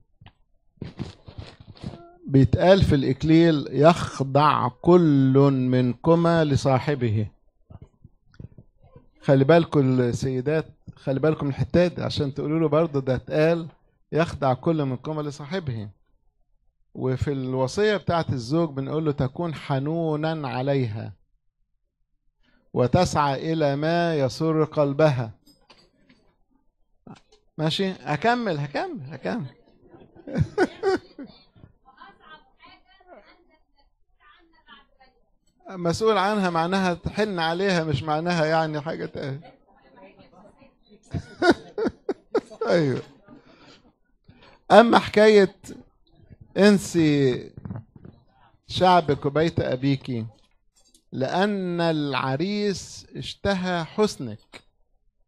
بيتقال في الإكليل يخضع كل منكما لصاحبه خلي بالكم السيدات خلي بالكم من الحتات دي عشان تقولوا له برضه ده اتقال يخضع كل منكما لصاحبه وفي الوصية بتاعت الزوج بنقول له تكون حنونا عليها وتسعى إلى ما يسر قلبها ماشي هكمل هكمل هكمل مسؤول عنها معناها تحن عليها مش معناها يعني حاجة تانية ايوه اما حكاية انسي شعبك وبيت ابيك لان العريس اشتهى حسنك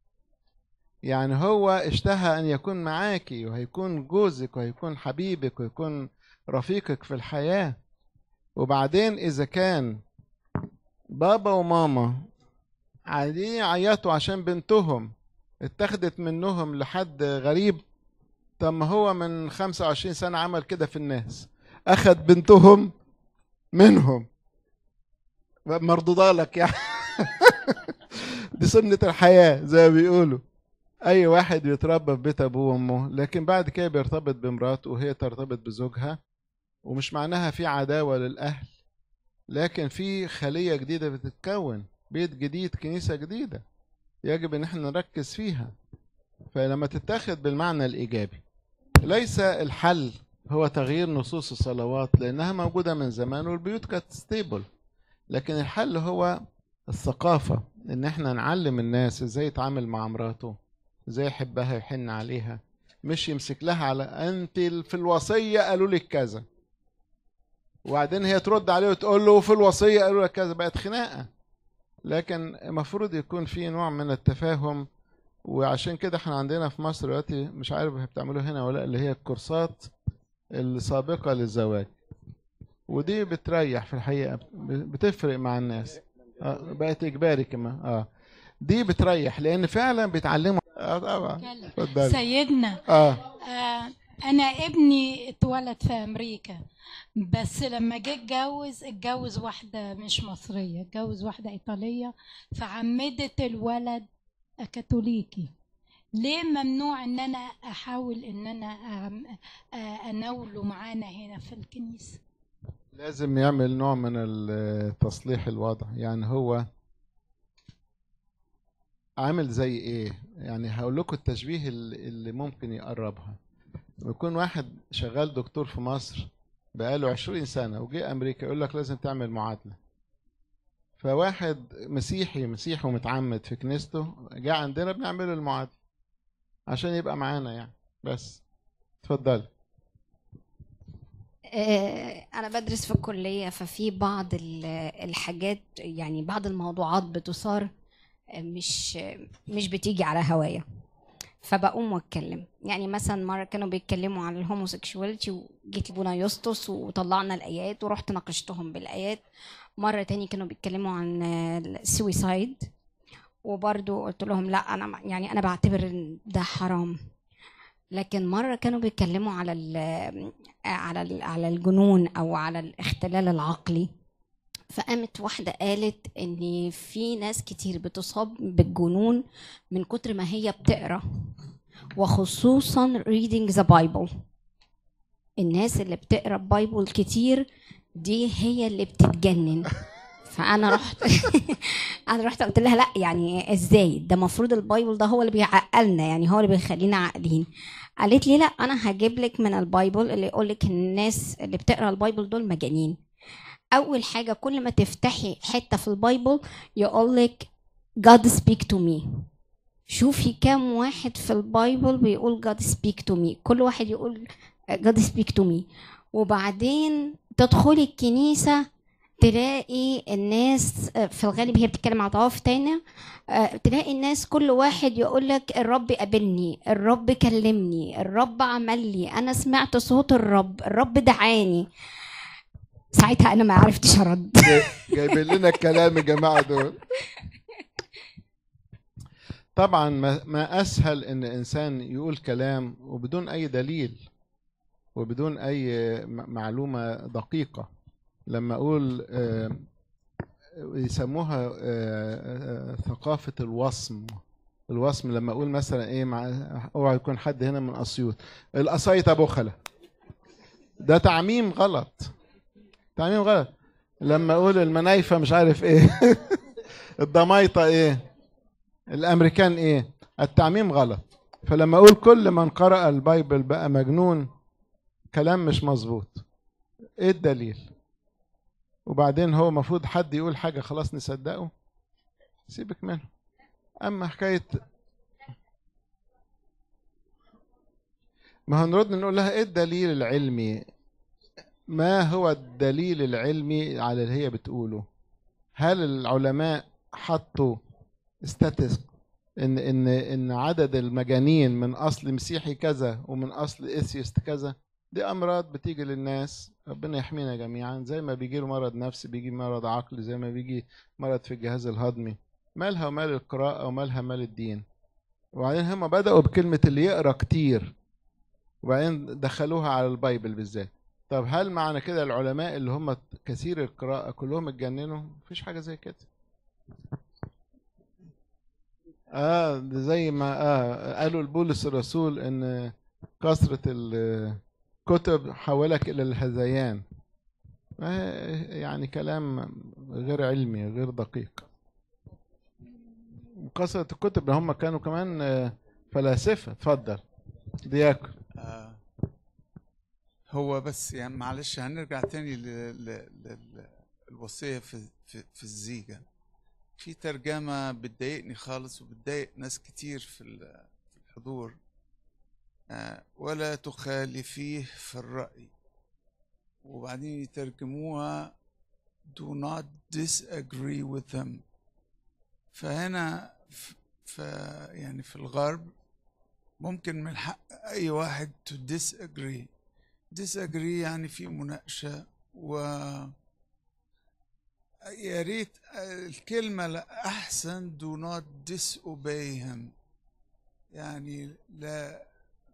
يعني هو اشتهى ان يكون معاكي وهيكون جوزك وهيكون حبيبك ويكون رفيقك في الحياة وبعدين اذا كان بابا وماما قاعدين يعيطوا عشان بنتهم اتخذت منهم لحد غريب طب ما هو من 25 سنة عمل كده في الناس أخذ بنتهم منهم مردودة لك يعني دي سنة الحياة زي ما بيقولوا أي واحد بيتربى في بيت أبوه وأمه لكن بعد كده بيرتبط بمراته وهي ترتبط بزوجها ومش معناها في عداوة للأهل لكن في خلية جديدة بتتكون بيت جديد كنيسة جديدة يجب ان احنا نركز فيها فلما تتاخد بالمعنى الايجابي ليس الحل هو تغيير نصوص الصلوات لانها موجوده من زمان والبيوت كانت ستيبل لكن الحل هو الثقافه ان احنا نعلم الناس ازاي يتعامل مع مراته ازاي يحبها يحن عليها مش يمسك لها على انت في الوصيه قالوا لك كذا وبعدين هي ترد عليه وتقول له في الوصيه قالوا لك كذا بقت خناقه لكن المفروض يكون في نوع من التفاهم وعشان كده احنا عندنا في مصر دلوقتي مش عارف بتعملوا هنا ولا اللي هي الكورسات السابقة للزواج ودي بتريح في الحقيقة بتفرق مع الناس آه بقت إجباري كمان اه دي بتريح لأن فعلا بيتعلموا اه طبعا اتفضلي سيدنا اه آه انا ابني اتولد في امريكا بس لما جه اتجوز اتجوز واحده مش مصريه اتجوز واحده ايطاليه فعمدت الولد كاثوليكي ليه ممنوع ان انا احاول ان انا أعم- آه، اناوله معانا هنا في الكنيسه لازم يعمل نوع من التصليح الوضع يعني هو عامل زي ايه يعني هقول لكم التشبيه اللي اللي ممكن يقربها يكون واحد شغال دكتور في مصر بقاله عشرين سنة وجه أمريكا يقول لك لازم تعمل معادلة فواحد مسيحي مسيحي ومتعمد في كنيسته جه عندنا بنعمل المعادلة عشان يبقى معانا يعني بس اتفضلي آه، أنا بدرس في الكلية ففي بعض ال- الحاجات يعني بعض الموضوعات بتثار آه، مش مش بتيجي على هوايا فبقوم واتكلم يعني مثلا مرة كانوا بيتكلموا عن الهوموسيكشواليتي وجيت لبونا يسطس وطلعنا الآيات ورحت ناقشتهم بالآيات مرة تاني كانوا بيتكلموا عن السويسايد وبرضو قلت لهم لا أنا ما- يعني أنا بعتبر إن ده حرام لكن مرة كانوا بيتكلموا على ال على ال على الجنون أو على الاختلال العقلي فقامت واحدة قالت إن في ناس كتير بتصاب بالجنون من كتر ما هي بتقرا وخصوصا reading the Bible الناس اللي بتقرا البايبل كتير دي هي اللي بتتجنن فانا رحت انا رحت قلت لها لا يعني ازاي ده المفروض البايبل ده هو اللي بيعقلنا يعني هو اللي بيخلينا عاقلين قالت لي لا انا هجيب لك من البايبل اللي يقول لك الناس اللي بتقرا البايبل دول مجانين اول حاجه كل ما تفتحي حته في البايبل يقول لك God speak to me شوفي كام واحد في البايبل بيقول God speak to me كل واحد يقول God speak to me وبعدين تدخلي الكنيسة تلاقي الناس في الغالب هي بتتكلم على طواف تاني آه، تلاقي الناس كل واحد يقول لك الرب قابلني الرب كلمني الرب عمل لي انا سمعت صوت الرب الرب دعاني ساعتها انا ما عرفتش ارد جاي- جايبين لنا الكلام يا جماعه دول طبعا ما, ما اسهل ان انسان يقول كلام وبدون اي دليل وبدون اي م- معلومه دقيقه لما اقول آه، يسموها آه، آه، ثقافه الوصم الوصم لما اقول مثلا ايه مع اوعى يكون حد هنا من اسيوط القصايطه بخله ده تعميم غلط تعميم غلط لما اقول المنايفه مش عارف ايه الضمايطه ايه الامريكان ايه التعميم غلط فلما اقول كل من قرأ البايبل بقى مجنون كلام مش مظبوط ايه الدليل وبعدين هو المفروض حد يقول حاجه خلاص نصدقه سيبك منه اما حكايه ما هنرد نقول لها ايه الدليل العلمي ما هو الدليل العلمي على اللي هي بتقوله هل العلماء حطوا status ان ان ان عدد المجانين من اصل مسيحي كذا ومن اصل اثيست كذا دي امراض بتيجي للناس ربنا يحمينا جميعا زي ما بيجي له مرض نفسي بيجي مرض عقلي زي ما بيجي مرض في الجهاز الهضمي مالها ومال القراءة ومالها مال الدين وبعدين هم بدأوا بكلمة اللي يقرأ كتير وبعدين دخلوها على البايبل بالذات طب هل معنى كده العلماء اللي هم كثير القراءة كلهم اتجننوا؟ مفيش حاجة زي كده اه ده زي ما اه قالوا لبولس الرسول ان كثرة الكتب حولك الى الهذيان آه، يعني كلام غير علمي غير دقيق كثرة الكتب هم كانوا كمان آه، فلاسفة اتفضل دياكون آه، هو بس يعني معلش هنرجع تاني للوصية في, في, في الزيجة في ترجمة بتضايقني خالص وبتضايق ناس كتير في ال- في الحضور آه، ولا تخالفيه في الرأي وبعدين يترجموها do not disagree with them فهنا ف ف- يعني في الغرب ممكن من حق أي واحد to disagree disagree يعني في مناقشة و يا ريت الكلمة لا أحسن do not disobey him يعني لا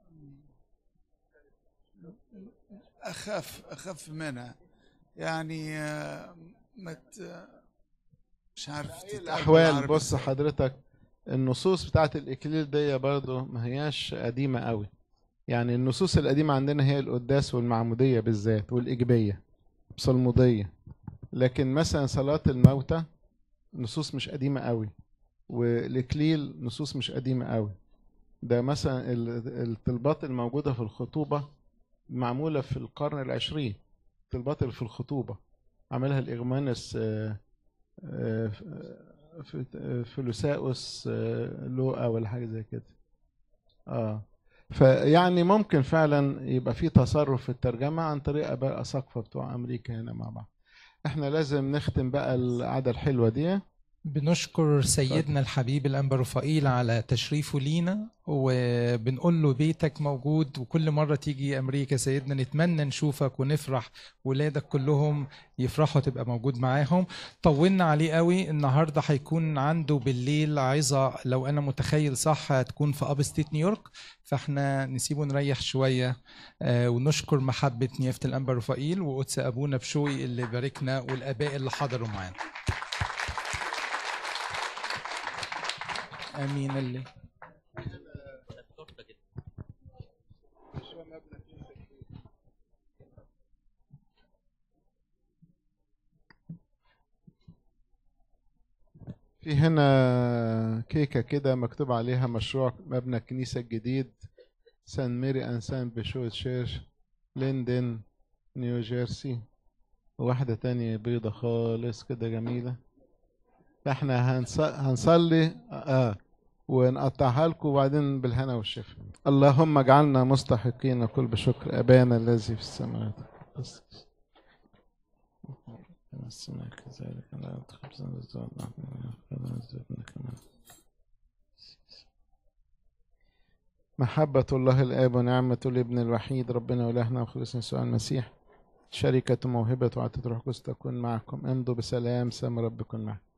أخف أخف منها يعني آه، ما ت- مش عارف تتقال الاحوال بالعربي بص إزاي. حضرتك النصوص بتاعت الاكليل دي برضه ما هياش قديمه قوي يعني النصوص القديمه عندنا هي القداس والمعموديه بالذات والاجبيه صلموديه لكن مثلا صلاه الموتى نصوص مش قديمه قوي والاكليل نصوص مش قديمه قوي ده مثلا ال- الطلبات الموجوده في الخطوبه معموله في القرن العشرين الطلبات اللي في الخطوبه عملها الاغمانس آه، آه، ف- آه، فلوساؤس آه، لوقا ولا حاجه زي كده اه فيعني ممكن فعلا يبقى في تصرف في الترجمه عن طريق اباء اساقفه بتوع امريكا هنا مع بعض احنا لازم نختم بقى القعده الحلوه دي بنشكر سيدنا الحبيب الأنبا رفائيل على تشريفه لينا وبنقول له بيتك موجود وكل مرة تيجي أمريكا سيدنا نتمنى نشوفك ونفرح ولادك كلهم يفرحوا تبقى موجود معاهم طولنا عليه قوي النهاردة هيكون عنده بالليل عظة لو أنا متخيل صح هتكون في أب ستيت نيويورك فاحنا نسيبه نريح شوية آه، ونشكر محبة نيافة الأنبا رفائيل وقدس أبونا بشوي اللي باركنا والآباء اللي حضروا معانا امين اللي في هنا كيكه كده مكتوب عليها مشروع مبنى الكنيسه الجديد سان ميري ان سان بيشو تشيرش ليندن نيو جيرسي وواحدة تانية بيضة خالص كده جميلة فاحنا هنص... هنصلي اه ونقطعها لكم وبعدين بالهنا والشفا اللهم اجعلنا مستحقين كل بشكر ابانا الذي في السماوات بس نفسنا كذلك لا تخبزنا الزوال محبة الله الآب ونعمة الابن الوحيد ربنا وإلهنا وخلصنا يسوع المسيح شركة موهبة وعطية روح القدس تكون معكم امضوا بسلام سلام ربكم معكم